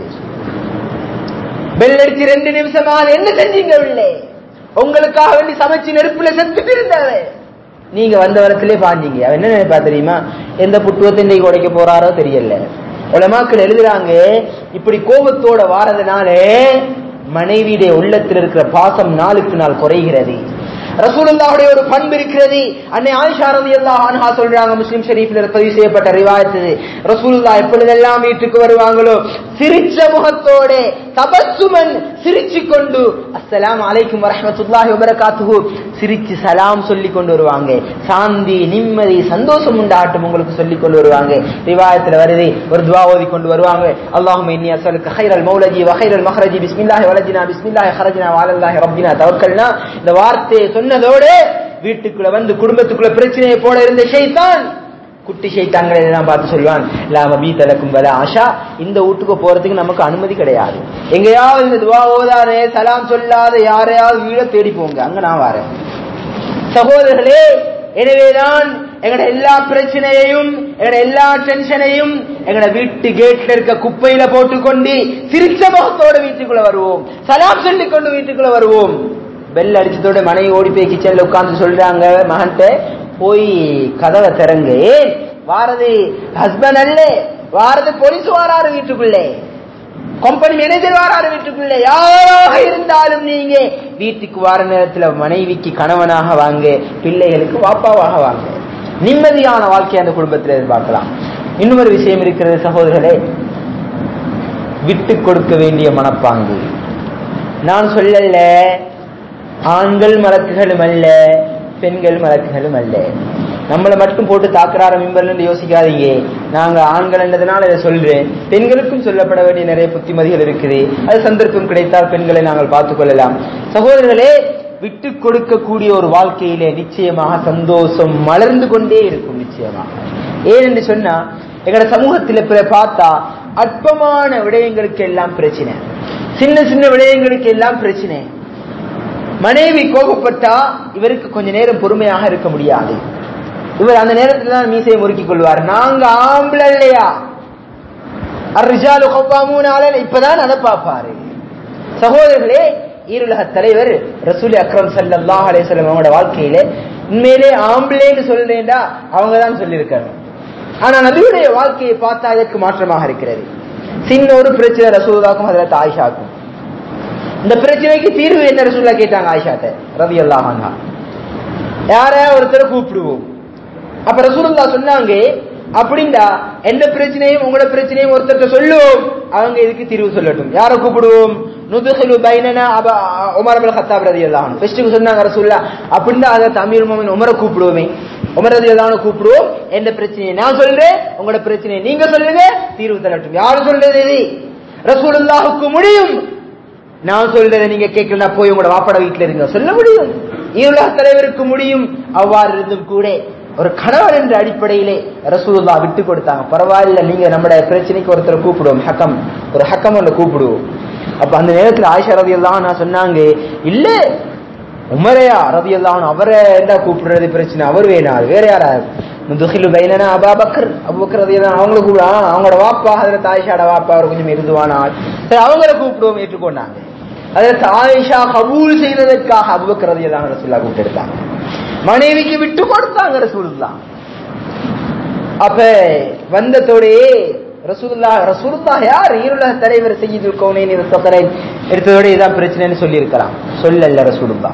S1: பெல் அடிச்சு ரெண்டு நிமிஷமா என்ன செஞ்சீங்க உள்ளே உங்களுக்காக வேண்டி சமைச்சு நெருப்புல செத்துட்டு இருந்தாவ நீங்க வந்த வரத்திலே பாஞ்சீங்க அவன் என்ன நினைப்பா தெரியுமா எந்த புட்டுவத்தை இன்னைக்கு உடைக்க போறாரோ தெரியல உலமாக்கள் எழுதுறாங்க இப்படி கோபத்தோட வாரதுனால மனைவியுடைய உள்ளத்தில் இருக்கிற பாசம் நாளுக்கு நாள் குறைகிறது ரசூலுல்லாஹுடைய ஒரு பண்பு இருக்கிறது அன்னை ஆயிஷா ரலியல்லாஹு அன்ஹா சொல்றாங்க முஸ்லிம் ஷரீஃப்ல பதிவு செய்யப்பட்ட ரிவாயத்து ரசூலுல்லா எப்பொழுதெல்லாம் வீட்டுக்கு வருவாங்களோ சிரிச்ச முகத்தோட தபசுமன் சிரிச்சு கொண்டு அஸ்ஸலாமு அலைக்கும் வரஹ்மத்துல்லாஹி வபரகாத்துஹு சிரிச்சு சலாம் சொல்லி கொண்டு வருவாங்க சாந்தி நிம்மதி சந்தோஷம் உண்டாட்டும் உங்களுக்கு சொல்லி கொண்டு வருவாங்க ரிவாயத்துல வருது ஒரு துவா ஓதி கொண்டு வருவாங்க அல்லாஹும்ம இன்னி அஸ்அலுக கைரல் மௌலஜி வ கைரல் மஹ்ரஜி பிஸ்மில்லாஹி வலஜினா பிஸ்மில்லாஹி ஹரஜினா வஅலல்லாஹி ரப்பினா தவக்கல்னா இந்த வார்த்தையை சொன்னதோடு வீட்டுக்குள்ள வந்து குடும்பத்துக்குள்ள பிரச்சனையை போட இருந்த ஷைத்தான் குட்டி ஷைத்தான்களை எல்லாம் பார்த்து சொல்லுவான் லாம பீ தலக்கும் வல ஆஷா இந்த வீட்டுக்கு போறதுக்கு நமக்கு அனுமதி கிடையாது எங்கேயாவது இந்த துவா ஓதாதே சலாம் சொல்லாத யாரையாவது வீட தேடி போங்க அங்க நான் வரேன் சகோதரர்களே எனவேதான் எங்கட எல்லா பிரச்சனையையும் எங்கட எல்லா டென்ஷனையும் எங்கட வீட்டு கேட்ல இருக்க குப்பையில போட்டுக்கொண்டு சிரிச்ச முகத்தோட வீட்டுக்குள்ள வருவோம் சலாம் சொல்லிக் கொண்டு வீட்டுக்குள்ள வருவோம் பெல் அடிச்சதோட மனைவி ஓடி போய் கிச்சன்ல உட்கார்ந்து சொல்றாங்க மகன்கிட்ட போய் கதவை திறங்க ஏன் வாரது ஹஸ்பண்ட் அல்ல வாரது போலீஸ் வாராரு வீட்டுக்குள்ளே கம்பெனி மேனேஜர் வாராரு வீட்டுக்குள்ளே யாராக இருந்தாலும் நீங்க வீட்டுக்கு வார நேரத்துல மனைவிக்கு கணவனாக வாங்க பிள்ளைகளுக்கு வாப்பாவாக வாங்க நிம்மதியான வாழ்க்கை அந்த குடும்பத்தில் எதிர்பார்க்கலாம் இன்னொரு விஷயம் இருக்கிறது சகோதரர்களே விட்டு கொடுக்க வேண்டிய மனப்பாங்கு நான் சொல்லல ஆண்கள் மலக்குகளும் அல்ல பெண்கள் மலக்குகளும் அல்ல நம்மளை மட்டும் போட்டு தாக்குறார மிம்பர்ல யோசிக்காதீங்க நாங்க ஆண்கள் என்றதுனால இதை சொல்றேன் பெண்களுக்கும் சொல்லப்பட வேண்டிய நிறைய புத்திமதிகள் இருக்குது அது சந்தர்ப்பம் கிடைத்தால் பெண்களை நாங்கள் பார்த்துக் கொள்ளலாம் சகோதரர்களே விட்டு கொடுக்கக்கூடிய ஒரு வாழ்க்கையிலே நிச்சயமாக சந்தோஷம் மலர்ந்து கொண்டே இருக்கும் நிச்சயமாக ஏன் என்று சொன்னா எங்கட சமூகத்துல பிற- பார்த்தா அற்பமான விடயங்களுக்கு எல்லாம் பிரச்சனை சின்ன சின்ன விடயங்களுக்கு எல்லாம் பிரச்சனை மனைவி கோபப்பட்டா இவருக்கு கொஞ்ச நேரம் பொறுமையாக இருக்க முடியாது இவர் அந்த நேரத்துல தான் மீசையை முறுக்கிக் கொள்வார் நாங்க ஆம்பளை இல்லையா அர்ரிஜாலு கவ்வாமூன அலல் இப்பதான் அதை பார்ப்பாரு சகோதரர்களே ஈருலக தலைவர் ரசூல் அக்ரம் ஸல்லல்லாஹு அலைஹி வஸல்லம் அவங்களோட வாழ்க்கையில உண்மையிலே ஆம்பளைன்னு சொல்றேன்டா அவங்க தான் சொல்லியிருக்காங்க ஆனா நபியுடைய வாழ்க்கையை பார்த்தா அதற்கு மாற்றமாக இருக்கிறது சின்ன ஒரு பிரச்சனை ரசூலுல்லாக்கும் ஹஜரத் ஆயிஷாக்கும் இந்த பிரச்சனைக்கு தீர்வு என்ன ரசூல்லா கேட்டாங்க ஆயிஷாட்ட ரவி அல்லாஹா யாரையா ஒருத்தரை கூப்பிடுவோம் அப்ப ரசூலுல்லா சொன்னாங்க அப்படின்டா எந்த பிரச்சனையும் உங்களோட பிரச்சனையும் ஒருத்தர்ட்ட சொல்லுவோம் அவங்க இதுக்கு தீர்வு சொல்லட்டும் யாரை கூப்பிடுவோம் நுதுஹிலு பைனனா அப உமர் அபுல் கத்தாப் ரலியல்லாஹு அன்ஹு ஃபர்ஸ்ட் சொன்னாங்க ரசூலுல்லாஹ் அப்படின்னா அதை அமீர் முஃமின் உமரை கூப்பிடுவோமே உமர் ரலியல்லாஹு கூப்பிடுவோம் என்ன பிரச்சனையை நான் சொல்றேன் உங்களோட பிரச்சனையை நீங்க சொல்லுங்க தீர்வு தரட்டும் யாரு சொல்றது இது ரசூலுல்லாஹுக்கு முடியும் நான் சொல்றதை நீங்க கேட்கலனா போய் உங்களோட வாப்பட வீட்டுல இருங்க சொல்ல முடியும் ஈருலக தலைவருக்கு முடியும் அவ்வாறு இருந்தும் கூட ஒரு கணவர் என்ற அடிப்படையிலே ரசூலுல்லா விட்டு கொடுத்தாங்க பரவாயில்ல நீங்க நம்மட பிரச்சனைக்கு ஒருத்தரை கூப்பிடுவோம் ஹக்கம் ஒரு ஹக்கம் ஒன்று கூப்பிடுவோம் அப்ப அந்த நேரத்துல ஆயிஷா ரவி எல்லாம் நான் சொன்னாங்க இல்ல உமரையா ரவி எல்லாம் அவரை என்ன கூப்பிடுறது பிரச்சனை அவர் வேணாம் வேற யாரா முதுகிலு பைனனா அபா பக்கர் அபுபக்கர் ரதி அவங்கள கூப்பிடுவான் அவங்களோட வாப்பா அதுல தாயிஷாட வாப்பா அவர் கொஞ்சம் மிருதுவானால் சரி அவங்கள கூப்பிடுவோம் ஏற்றுக்கொண்டாங்க அதில் ஆயிஷா கபூல் செய்ததற்காக அபுபக்கர் ரதி எல்லாம் ரசூல்லா கூப்பிட்டு எடுத்தாங்க மனைவிக்கு விட்டு கொடுத்தாங்க ரசூலுல்லா அப்ப வந்ததோடயே ரசூலுல்லா ரசூலுல்லா யார் ஈருலக தலைவர் செய்யுதுல் கவுனேன் சொக்கரை எடுத்ததோட இதான் பிரச்சனைன்னு சொல்லி இருக்கலாம் சொல்லல ரசூலுல்லா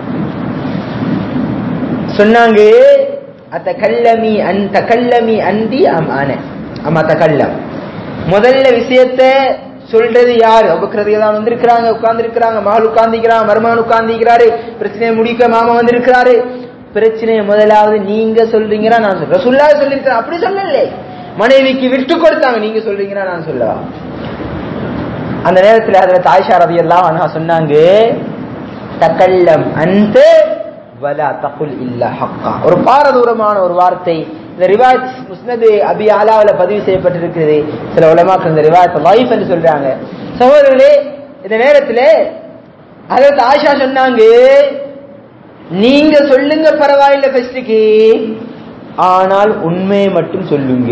S1: சொன்னாங்க அத்தகல்லமி அன் தகல்லமி அந்தி அம் ஆன அம்மா தகல்லம் முதல்ல விஷயத்தை சொல்றது யாரு அபுக்கிறது தான் வந்திருக்கிறாங்க உட்கார்ந்து இருக்கிறாங்க மகள் உட்கார்ந்திக்கிறாங்க மருமகன் உட்கார்ந்திக்கிறாரு பிரச்சனையை முடிக்க மாமா வந்திருக்கிறாரு பிரச்சனையை முதலாவது நீங்க சொல்றீங்கன்னா நான் சொல்றேன் ரசுல்லா சொல்லிருக்கிறேன் அப்படி சொல்லல மனைவிக்கு விட்டு கொடுத்தாங்க நீங்க சொல்றீங்கன்னா நான் சொல்லவா அந்த நேரத்துல அதுல தாய்ஷா ரவி எல்லாம் அண்ணா சொன்னாங்க தக்கல்லம் அந்த வலா தகுல் இல்ல ஹக்கா ஒரு பாரதூரமான ஒரு வார்த்தை இந்த ரிவாஜ் முஸ்னது அபி ஆலாவில பதிவு செய்யப்பட்டிருக்கிறது சில உலமாக்கள் இந்த ரிவாயத்தை லைஃப் என்று சொல்றாங்க சகோதரர்களே இந்த நேரத்துல அதற்கு ஆஷா சொன்னாங்க நீங்க சொல்லுங்க பரவாயில்ல ஃபர்ஸ்டுக்கு ஆனால் உண்மையை மட்டும் சொல்லுங்க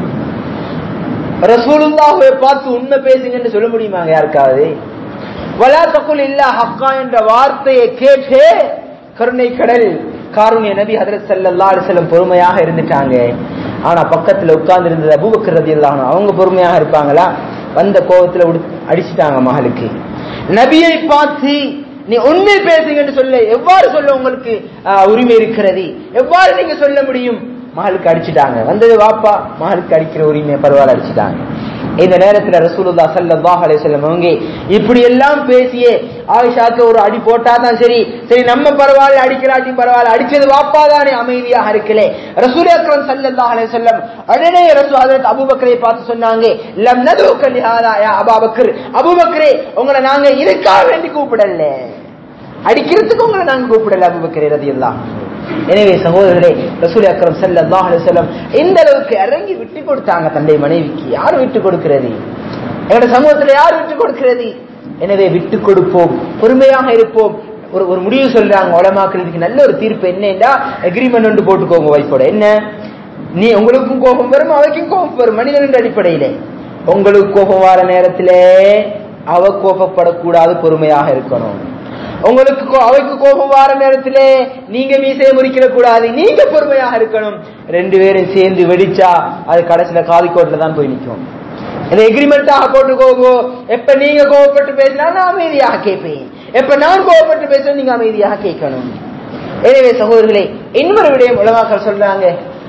S1: ரசூலுல்லாஹுவை பார்த்து உண்மை பேசுங்கன்னு சொல்ல முடியுமாங்க யாருக்காவது வலா தகுல் இல்ல ஹக்கா என்ற வார்த்தையை கேட்டு கருணை கடல் காருண்ய நபி ஹதரத் சல்லா அலிசல்லம் பொறுமையாக இருந்துட்டாங்க ஆனா பக்கத்துல உட்கார்ந்து இருந்தது அபூபக்கர் ரதி அவங்க பொறுமையாக இருப்பாங்களா வந்த கோபத்துல அடிச்சுட்டாங்க மகளுக்கு நபியை பார்த்து நீ உண்மை பேசுங்கன்னு சொல்ல எவ்வாறு சொல்ல உங்களுக்கு உரிமை இருக்கிறது எவ்வாறு நீங்க சொல்ல முடியும் மகளுக்கு அடிச்சுட்டாங்க வந்தது வாப்பா மகளுக்கு அடிக்கிற உரிமையை பரவாயில்ல அடிச்சுட்டாங்க இந்த நேரத்துல ரசூலுல்லா சல்லல்லாஹு அலைஹி வஸல்லம் அவங்க இப்படி எல்லாம் பேசியே ஆயிஷாக்கு ஒரு அடி போட்டா தான் சரி சரி நம்ம பரவாயில்ல அடிக்கிறாட்டி பரவாயில்ல அடிச்சது வாப்பா தானே அமைதியாக இருக்கலே ரசூல் அக்ரம் சல்லல்லாஹு அலைஹி வஸல்லம் உடனே ரசூல் ஹஜரத் அபூபக்கரை பார்த்து சொன்னாங்க லம் நதுக லிஹாதா யா அபூபக்கர் அபூபக்கரே உங்களை நாங்க இதுக்காக வேண்டி கூப்பிடல அடிக்கிறதுக்கு உங்களை நாங்க கூப்பிடல அபூபக்கரே ரலியல்லாஹு எனவே சகோதரர்களே ரசூல் அக்ரம் சல்லல்லாஹு அலைஹி வஸல்லம் இந்த அளவுக்கு இறங்கி விட்டு கொடுத்தாங்க தந்தை மனைவிக்கு யார் விட்டு கொடுக்கிறது எங்களுடைய சமூகத்துல யார் விட்டு கொடுக்கிறது எனவே விட்டு கொடுப்போம் பொறுமையாக இருப்போம் ஒரு ஒரு முடிவு சொல்றாங்க உலமாக்களுக்கு நல்ல ஒரு தீர்ப்பு என்னன்னா அக்ரிமெண்ட் ஒன்று போட்டுக்கோங்க வைஃபோட என்ன நீ உங்களுக்கும் கோபம் வரும் அவைக்கும் கோபம் வரும் மனிதன் அடிப்படையிலே உங்களுக்கு கோபம் வர நேரத்திலே அவ கோபப்படக்கூடாது பொறுமையாக இருக்கணும் உங்களுக்கு அவைக்கு கோபம் வார நேரத்திலே நீங்க மீசையை முறிக்கிற கூடாது நீங்க பொறுமையாக இருக்கணும் ரெண்டு பேரும் சேர்ந்து வெடிச்சா அது கடைசியில காதிக்கோட்டில் தான் போய் நிற்கும் இந்த எக்ரிமெண்டாக போட்டுக்கோங்கோ எப்ப நீங்க கோவப்பட்டு பேசினா நான் அமைதியாக கேட்பேன் எப்ப நான் கோவப்பட்டு பேசுறேன் நீங்க அமைதியாக கேட்கணும் எனவே சகோதரர்களே இன்னொரு விடயம் உலமாக்கள் சொல்றாங்க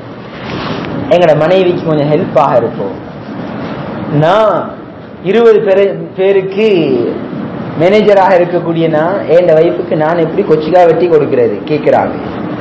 S1: எங்கட மனைவிக்கு கொஞ்சம் ஹெல்ப்பாக இருப்போம் நான் இருபது பேரு பேருக்கு மேனேஜராக இருக்கக்கூடிய நான் என் வைஃபுக்கு நான் எப்படி கொச்சிக்கா வெட்டி கொடுக்கிறது கேட்கிறாங்க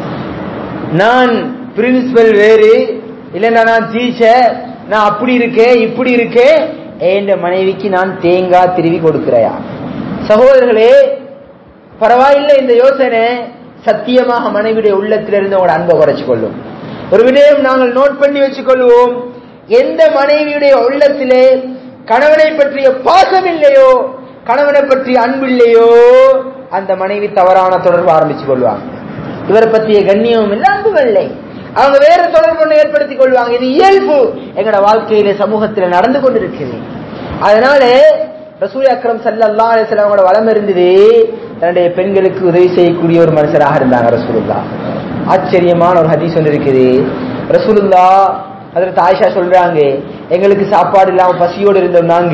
S1: நான் பிரின்சிபல் வேறு இல்லைன்னா நான் டீச்சர் நான் அப்படி இருக்கேன் இப்படி இருக்கேன் என் மனைவிக்கு நான் தேங்காய் திருவி கொடுக்கிறையா சகோதரர்களே பரவாயில்லை இந்த யோசனை சத்தியமாக மனைவியுடைய உள்ளத்திலிருந்து உங்களோட அன்பை குறைச்சு கொள்ளும் ஒரு விடயம் நாங்கள் நோட் பண்ணி வச்சுக்கொள்வோம் எந்த மனைவியுடைய உள்ளத்திலே கணவனை பற்றிய பாசம் இல்லையோ கணவனை பற்றி அன்பில்லையோ அந்த மனைவி தவறான தொடர்பு ஆரம்பிச்சு கொள்வாங்க இவரை பற்றிய கண்ணியமும் இல்லை அன்பும் இல்லை அவங்க வேற தொடர்பு ஒன்று ஏற்படுத்திக் கொள்வாங்க இது இயல்பு எங்களோட வாழ்க்கையில சமூகத்தில் நடந்து கொண்டிருக்குது அதனால ரசூல் அக்ரம் சல்லல்லா அலிஸ்லாமோட வளம் இருந்தது தன்னுடைய பெண்களுக்கு உதவி செய்யக்கூடிய ஒரு மனுஷராக இருந்தாங்க ரசூலுல்லா ஆச்சரியமான ஒரு ஹதீஸ் ஒன்று இருக்குது ரசூலுல்லா அதில் தாய்ஷா சொல்றாங்க எங்களுக்கு சாப்பாடு இல்லாம பசியோடு இருந்தோம் நாங்க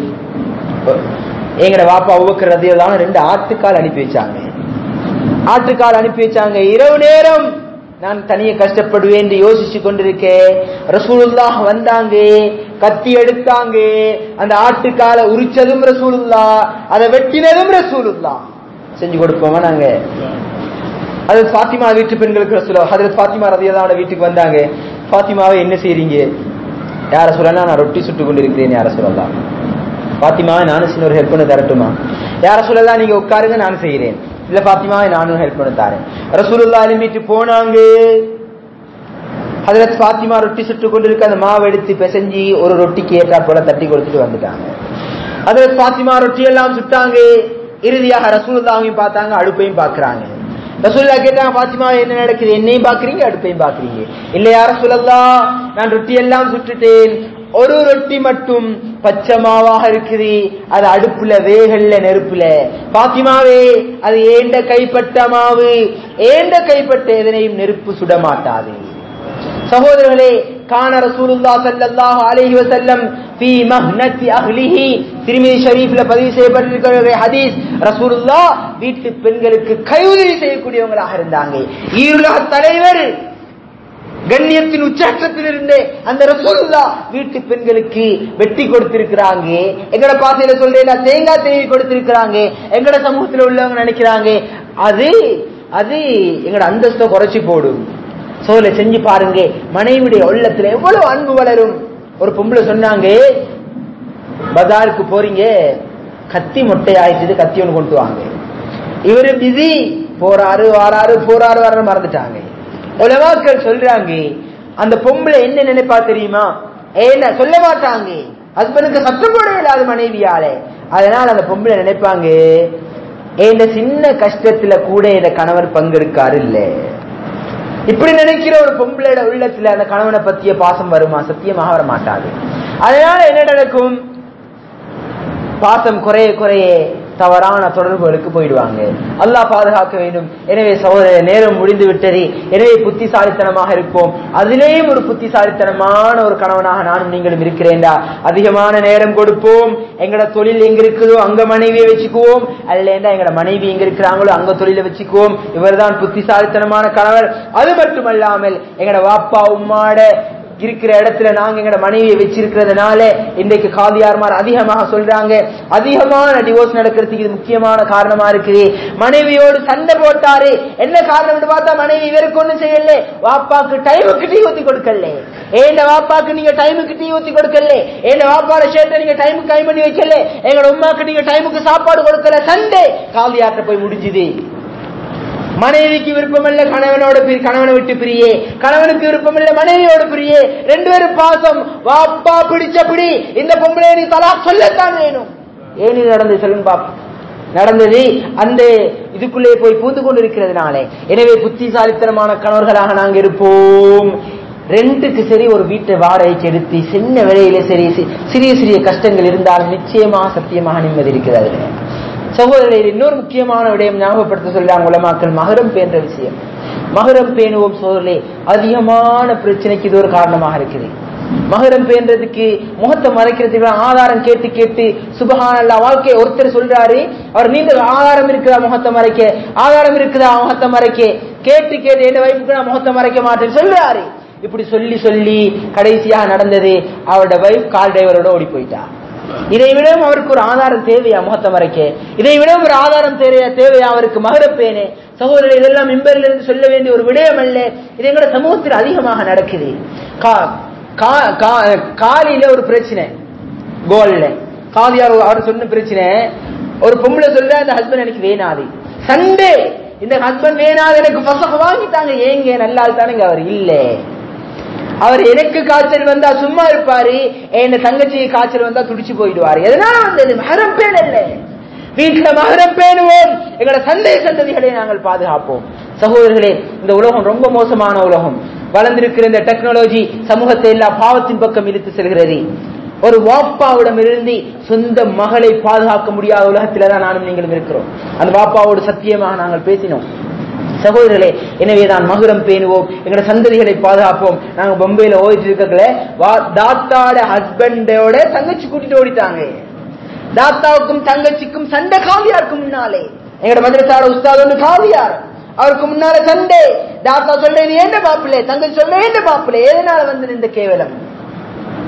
S1: எங்கட வாப்பா உவக்கிற ரதியெல்லாம் ரெண்டு ஆட்டுக்கால் அனுப்பி வச்சாங்க ஆட்டுக்கால் அனுப்பி வச்சாங்க இரவு நேரம் நான் தனியே கஷ்டப்படுவேன் என்று யோசிச்சு கொண்டிருக்கேன் ரசூலுல்லாஹ் வந்தாங்க கத்தி எடுத்தாங்க அந்த ஆட்டுக்கால உரிச்சதும் ரசூலுல்லா அதை வெட்டினதும் ரசூலுல்லா செஞ்சு கொடுப்போமா நாங்க அது பாத்திமா வீட்டு பெண்களுக்கு ரசூலா ஹதரத் பாத்திமா ரதியல்லாவோட வீட்டுக்கு வந்தாங்க பாத்திமாவை என்ன செய்றீங்க யார சொல்லலாம் நான் ரொட்டி சுட்டு கொண்டு இருக்கிறேன் யார சொல்லலாம் பாத்திமாவை நானும் சின்ன ஒரு ஹெல்ப் பண்ண தரட்டுமா யார சொல்லலாம் நீங்க உட்காருங்க நான் செய்கிறேன் இல்ல பாத்திமாவை நானும் ஹெல்ப் பண்ண தரேன் ரசூலுல்லா எழும்பிட்டு போனாங்க ஹதரத் பாத்திமா ரொட்டி சுட்டு கொண்டிருக்க அந்த மாவை எடுத்து பிசைஞ்சு ஒரு ரொட்டிக்கு ஏற்றா போல தட்டி கொடுத்துட்டு வந்துட்டாங்க ஹதரத் பாத்திமா ரொட்டி எல்லாம் சுட்டாங்க இறுதியாக ரசூலுல்லாவையும் பார்த்தாங்க அடுப்பையும் பார்க்கறாங்க ரசூல்லா கேட்டாங்க பாத்திமா என்ன நடக்குது என்னையும் பாக்குறீங்க அடுப்பையும் பாக்குறீங்க இல்லையா ரசூலல்லா நான் ரொட்டி எல்லாம் சுட்டுட்டேன் ஒரு ரொட்டி மட்டும் பச்சை மாவாக இருக்குது அது அடுப்புல வேகல்ல நெருப்புல பாத்திமாவே அது ஏண்ட கைப்பட்ட மாவு ஏண்ட கைப்பட்ட எதனையும் நெருப்பு சுட மாட்டாது சகோதரர்களே கான ரசூலுல்லா ஸல்லல்லாஹு அலைஹி வஸல்லம் ஃபீ மஹ்னத்தி அஹ்லிஹி திருமிதி ஷரீஃப்ல பதிவு செய்யப்பட்டிருக்கிற ஹதீஸ் ரசூலுல்லா வீட்டு பெண்களுக்கு கையுதவி செய்யக்கூடியவங்களாக இருந்தாங்க ஈருலக தலைவர் கண்ணியத்தின் உச்சாட்டத்தில் இருந்தே அந்த ரசூலுல்லா வீட்டு பெண்களுக்கு வெட்டி கொடுத்திருக்கிறாங்க எங்கட பாசையில சொல்றேன் தேங்காய் தேவி கொடுத்திருக்கிறாங்க எங்கட சமூகத்தில் உள்ளவங்க நினைக்கிறாங்க அது அது எங்கட அந்தஸ்தை குறைச்சி போடும் சோலை செஞ்சு பாருங்க மனைவிடைய உள்ளத்துல எவ்வளவு அன்பு வளரும் ஒரு பொம்பளை சொன்னாங்க பஜாருக்கு போறீங்க கத்தி மொட்டை ஆயிடுச்சு கத்தி ஒன்று கொண்டு வாங்க இவரு பிஸி போறாரு வாராரு போறாரு வர மறந்துட்டாங்க உலமாக்கள் சொல்றாங்க அந்த பொம்பளை என்ன நினைப்பா தெரியுமா ஏன்னா சொல்ல மாட்டாங்க ஹஸ்பண்டுக்கு சத்தம் போட இல்லாத மனைவியாலே அதனால அந்த பொம்பளை நினைப்பாங்க இந்த சின்ன கஷ்டத்துல கூட என் கணவர் பங்கெடுக்காரு இல்ல இப்படி நினைக்கிற ஒரு பொம்பளையோட உள்ளத்துல அந்த கணவனை பத்திய பாசம் வருமா சத்தியமாக வர மாட்டாது அதனால என்ன நடக்கும் பாசம் குறைய குறைய தவறான தொடர்புகளுக்கு போயிடுவாங்க அல்லாஹ் பாதுகாக்க வேண்டும் எனவே சகோதர நேரம் முடிந்து விட்டது எனவே புத்திசாலித்தனமாக இருப்போம் அதிலேயும் ஒரு புத்திசாலித்தனமான ஒரு கணவனாக நானும் நீங்களும் இருக்கிறேன்டா அதிகமான நேரம் கொடுப்போம் எங்கட தொழில் எங்க இருக்குதோ அங்க மனைவியை வச்சுக்குவோம் அல்லேண்டா எங்கட மனைவி எங்க இருக்கிறாங்களோ அங்க தொழிலை வச்சுக்குவோம் இவர்தான் புத்திசாலித்தனமான கணவர் அது மட்டுமல்லாமல் எங்கட வாப்பா உம்மாட இருக்கிற இடத்துல நாங்க எங்கட மனைவியை வச்சிருக்கிறதுனால இன்றைக்கு காதியார்மார் அதிகமாக சொல்றாங்க அதிகமான டிவோர்ஸ் நடக்கிறதுக்கு இது முக்கியமான காரணமா இருக்குது மனைவியோடு சண்டை போட்டாரு என்ன காரணம் பார்த்தா மனைவி இவருக்கு ஒண்ணும் செய்யல வாப்பாக்கு டைமுக்கு டீ ஊத்தி கொடுக்கல ஏண்ட வாப்பாக்கு நீங்க டைமுக்கு டீ ஊத்தி கொடுக்கல ஏண்ட வாப்பாட ஷர்ட்டை நீங்க டைமுக்கு கை பண்ணி வைக்கல எங்களோட உமாக்கு நீங்க டைமுக்கு சாப்பாடு கொடுக்கல சண்டே காதியார்ட்ட போய் முடிஞ்சுது மனைவிக்கு விருப்பமில்ல கணவனோட பிரி கணவனை விட்டு பிரியே கணவனுக்கு விருப்பமில்ல மனைவியோட பிரியே ரெண்டு பேரும் பாசம் வாப்பா பிடிச்ச பிடி இந்த பொம்பளை நீ தலா சொல்லத்தான் வேணும் ஏன் இது நடந்தது சொல்லுங்க பாப்பா நடந்தது அந்த இதுக்குள்ளே போய் பூந்து கொண்டிருக்கிறதுனாலே எனவே புத்திசாலித்தனமான கணவர்களாக நாங்க இருப்போம் ரெண்டுக்கு சரி ஒரு வீட்டை வாடகைக்கு எடுத்து சின்ன விலையில சரி சி- சிறிய சிறிய கஷ்டங்கள் இருந்தாலும் நிச்சயமாக சத்தியமாக நிம்மதி இருக்கிறது சகோதரர் இன்னொரு முக்கியமான விடயம் ஞாபகப்படுத்த சொல்றாங்க உலமாக்கள் மகரம் பேன்ற விஷயம் மகரம் பேணுவோம் சோதரே அதிகமான பிரச்சனைக்கு இது ஒரு காரணமாக இருக்குது மகரம் பேன்றதுக்கு முகத்தை மறைக்கிறதுக்கு ஆதாரம் கேட்டு கேட்டு சுபஹானல்லா வாழ்க்கை ஒருத்தர் சொல்றாரு அவர் நீண்ட ஆதாரம் இருக்குதா முகத்தை மறைக்க ஆதாரம் இருக்குதா முகத்தை மறைக்க கேட்டு கேட்டு என்ன வைப்புக்கு நான் முகத்தை மறைக்க மாட்டேன்னு சொல்றாரு இப்படி சொல்லி சொல்லி கடைசியாக நடந்தது அவரோட வைஃப் கால் டிரைவரோட ஓடி போயிட்டா இதை விடவும் அவருக்கு ஒரு ஆதாரம் தேவையா முகத்தை மறைக்க இதை விடவும் ஒரு ஆதாரம் தேவையா தேவையா அவருக்கு மகரப்பேனே சகோதரர் இதெல்லாம் மிம்பரில் இருந்து சொல்ல வேண்டிய ஒரு விடயம் அல்ல இது எங்களோட சமூகத்தில் அதிகமாக நடக்குது கா- கா- கா- காலில ஒரு பிரச்சனை கோல்ல காதியார் அவர் சொன்ன பிரச்சனை ஒரு பொம்பளை சொல்ற அந்த ஹஸ்பண்ட் எனக்கு வேணாது சண்டே இந்த ஹஸ்பண்ட் வேணாது எனக்கு பசங்க வாங்கிட்டாங்க ஏங்க நல்லால் தானுங்க அவர் இல்ல அவர் எனக்கு காய்ச்சல் வந்தா சும்மா இருப்பாரு என் தங்கச்சிக்கு காய்ச்சல் வந்தா துடிச்சு போயிடுவாரு எதனால வந்தது மகரம் பேன் இல்ல வீட்டுல மகரம் பேணுவோம் எங்களோட சந்தை சந்ததிகளை நாங்கள் பாதுகாப்போம் சகோதரர்களே இந்த உலகம் ரொம்ப மோசமான உலகம் வளர்ந்திருக்கிற இந்த டெக்னாலஜி சமூகத்தை எல்லா பாவத்தின் பக்கம் இழுத்து செல்கிறது ஒரு வாப்பாவிடம் இருந்து சொந்த மகளை பாதுகாக்க முடியாத உலகத்தில தான் நானும் நீங்களும் இருக்கிறோம் அந்த வாப்பாவோடு சத்தியமாக நாங்கள் பேசினோம் சகோதரர்களே எனவே தான் மகுரம் பேணுவோம் எங்களோட சந்ததிகளை பாதுகாப்போம் நாங்க பொம்பையில ஓடிட்டு இருக்கல தாத்தாட ஹஸ்பண்டோட தங்கச்சி கூட்டிட்டு ஓடிட்டாங்க தாத்தாவுக்கும் தங்கச்சிக்கும் சண்டை காவியாருக்கு முன்னாலே எங்களோட மதுரசாட உஸ்தாத் ஒன்று காவியார் அவருக்கு முன்னால சண்டை தாத்தா சொல்ல நீ என்ன பாப்பிலே தங்கச்சி சொல்ல என்ன பாப்பிலே எதனால வந்து இந்த கேவலம்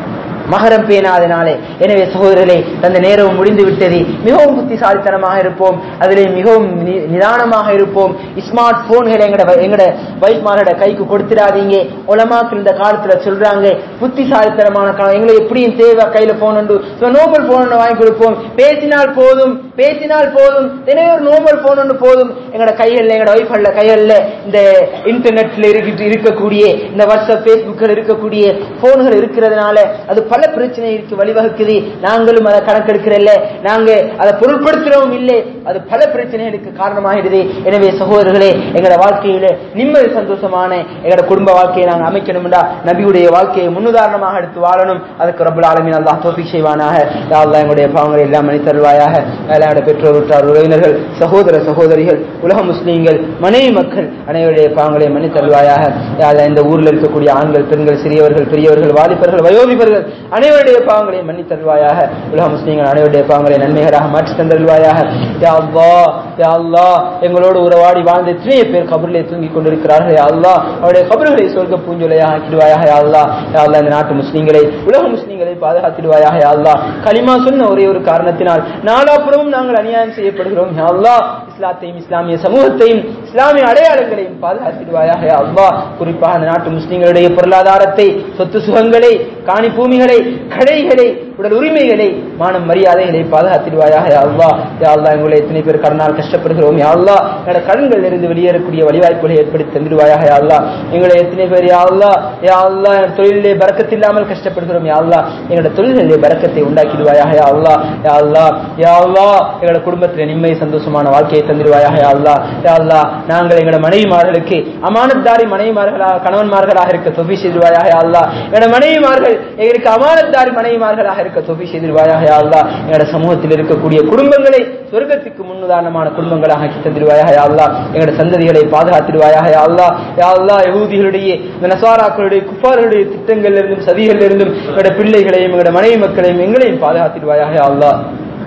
S1: மகரம் பேணாதனாலே எனவே சகோதரர்களே அந்த நேரம் முடிந்து விட்டது மிகவும் புத்திசாலித்தனமாக இருப்போம் அதிலே மிகவும் நி- நிதானமாக இருப்போம் ஸ்மார்ட் போன்களை எங்கட எங்கட வைஃப்மாரோட கைக்கு கொடுத்துடாதீங்க உலமாக்கள் இந்த காலத்துல சொல்றாங்க புத்திசாலித்தனமான காலம் எங்களை எப்படியும் தேவை கையில போன் உண்டு நோபல் போன் ஒன்று வாங்கி கொடுப்போம் பேசினால் போதும் பேசினால் போதும் எனவே ஒரு நோபல் போன் ஒன்று போதும் எங்கட கைகள்ல எங்கட வைஃப்ல கைகள்ல இந்த இன்டர்நெட்ல இருக்கிட்டு இருக்கக்கூடிய இந்த வாட்ஸ்அப் பேஸ்புக்கில் இருக்கக்கூடிய போன்கள் இருக்கிறதுனால அது பல பிரச்சனைகளுக்கு வழிவகுக்குது நாங்களும் அதை கணக்கெடுக்கிறல்ல நாங்க அதை பொருட்படுத்துறவும் இல்லை அது பல பிரச்சனைகளுக்கு காரணமாகிடுது எனவே சகோதரர்களே எங்களோட வாழ்க்கையில நிம்மதி சந்தோஷமான எங்களோட குடும்ப வாழ்க்கையை நாங்கள் அமைக்கணும்டா நபியுடைய வாழ்க்கையை முன்னுதாரணமாக எடுத்து வாழணும் அதுக்கு ரப்பல் ஆலமீன் அல்லாஹ் தோஃபிக் செய்வானாக யா அல்லாஹ் எங்களுடைய பாவங்களை எல்லாம் மனி தருவாயாக எங்களோட பெற்றோர் உற்றார் உறவினர்கள் சகோதர சகோதரிகள் உலக முஸ்லீம்கள் மனைவி மக்கள் அனைவருடைய பாவங்களை மன்னி தருவாயாக யா அல்லாஹ் இந்த ஊர்ல இருக்கக்கூடிய ஆண்கள் பெண்கள் சிறியவர்கள் பெரியவர்கள் வாலிபர்கள் வயோதிபர்கள் அனைவருடைய பாவங்களை மன்னி தருவாயாக உலக முஸ்லீம்கள் அனைவருடைய பாவங்களை நன்மைகளாக மாற்றி தந்தருவாயாக யா அல்லாஹ் யா அல்லாஹ் எங்களோடு உறவாடி வாழ்ந்த எத்தனைய பேர் கபரிலே தூங்கிக் கொண்டிருக்கிறார்கள் யா அல்லாஹ் அவருடைய கபர்களை சொர்க்க பூஞ்சொலையாக ஆக்கிடுவாயாக யா அல்லாஹ் யா அல்லாஹ் இந்த நாட்டு முஸ்லீம்களை உலக முஸ்லீம்களை பாதுகாத்திடுவாயாக யா அல்லாஹ் கலிமா சொன்ன ஒரே ஒரு காரணத்தினால் நாலாப்புறமும் நாங்கள் அநியாயம் செய்யப்படுகிறோம் யா அல்லாஹ் இஸ்லாத்தையும் இஸ்லாமிய சமூகத்தையும் இஸ்லாமிய அடையாளங்களையும் பாதுகாத்திடுவாயாக யா அல்லாஹ் குறிப்பாக அந்த நாட்டு முஸ்லீம்களுடைய பொருளாதாரத்தை சொத்து சுகங்களை காணி பூமிகளை கடைகளை உடல் உரிமைகளை மானம் மரியாதைகளை பாதுகாத்திடுவாயாக யா அல்லாஹ் யா அல்லாஹ் எங்களை எத்தனை பேர் கடனால் கஷ்டப்படுகிறோம் யா அல்லாஹ் எங்களோட கடன்கள் இருந்து வெளியேறக்கூடிய வழிவாய்ப்புகளை ஏற்படுத்தி தந்திடுவாயாக யா அல்லாஹ் எங்களை எத்தனை பேர் யா அல்லாஹ் யா அல்லாஹ் எங்கள் தொழிலிலே பறக்கத்தில்லாமல் கஷ்டப்படுகிறோம் யா அல்லாஹ் எங்களோட தொழில்களிலே பறக்கத்தை உண்டாக்கிடுவாயாக யா அல்லாஹ் யா அல்லாஹ் யா அல்லாஹ் எங்களோட குடும்பத்தில் நிம்மதி சந்தோஷமான வாழ்க்கையை தந்திடுவாயாக யா அல்லாஹ் யா அல்லாஹ் நாங்கள் எங்களோட மனைவிமார்களுக்கு அமானத்தாரி மனைவிமார்களாக கணவன்மார்களாக இருக்க தொகை செய்திருவாயாக யா அல்லாஹ் எங்களோட மனைவிமார்கள் எங்களுக்கு அமானத்தாரி மனைவிமார்களாக இருக்க தொகை செய்திருவாயாக யா அல்லாஹ் எங்களோட சமூகத்தில் இருக்கக்கூடிய குடும்பங்களை சொர்க்கத்துக்கு முன்னுதாரணமான குடும்பங்களாக ஆக்கி தந்திருவாயாக யா அல்லாஹ் எங்களோட சந்ததிகளை பாதுகாத்திடுவாயாக யா அல்லாஹ் யா அல்லாஹ் யகூதிகளுடைய இந்த நசாராக்களுடைய குப்பார்களுடைய திட்டங்களில் இருந்தும் சதிகளில் இருந்தும் எங்களோட பிள்ளைகளையும் எங்களோட மனைவி மக்களையும் எங்களையும் பாதுகாத்திடுவாயாக யா அல்லாஹ்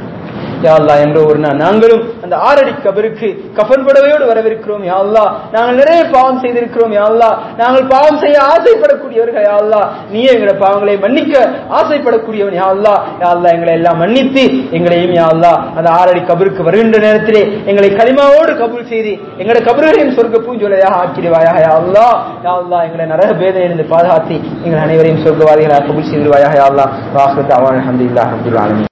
S1: யா அல்லாஹ் என்ற ஒரு நாள் நாங்களும் அந்த ஆறடி கபருக்கு கஃன் புடவையோடு வரவிருக்கிறோம் யா அல்லாஹ் நாங்கள் நிறைய பாவம் செய்திருக்கிறோம் யா அல்லாஹ் நாங்கள் பாவம் செய்ய ஆசைப்படக்கூடியவர்கள் யா அல்லாஹ் நீ எங்களை பாவங்களை மன்னிக்க ஆசைப்படக்கூடியவன் யா அல்லாஹ் யா அல்லாஹ் எங்களை எல்லாம் மன்னித்து எங்களையும் யா அல்லாஹ் அந்த ஆறடி கபருக்கு வருகின்ற நேரத்திலே எங்களை களிமாவோடு கபூல் செய்து எங்களுடைய கபர்களையும் சொர்க்க பூஞ்சொலையாக ஆக்கிடுவாயாக யா அல்லாஹ் யா அல்லாஹ் எங்களை நரக வேதனையிலிருந்து பாதுகாத்து எங்கள் அனைவரையும் சொர்க்கவாதிகளாக கபூல் செய்திருவாயாக யா அல்லாஹ் வாஹ்ரத் அவான் அல்ஹம்துலில்லாஹ் ரப்பில் ஆலமீன்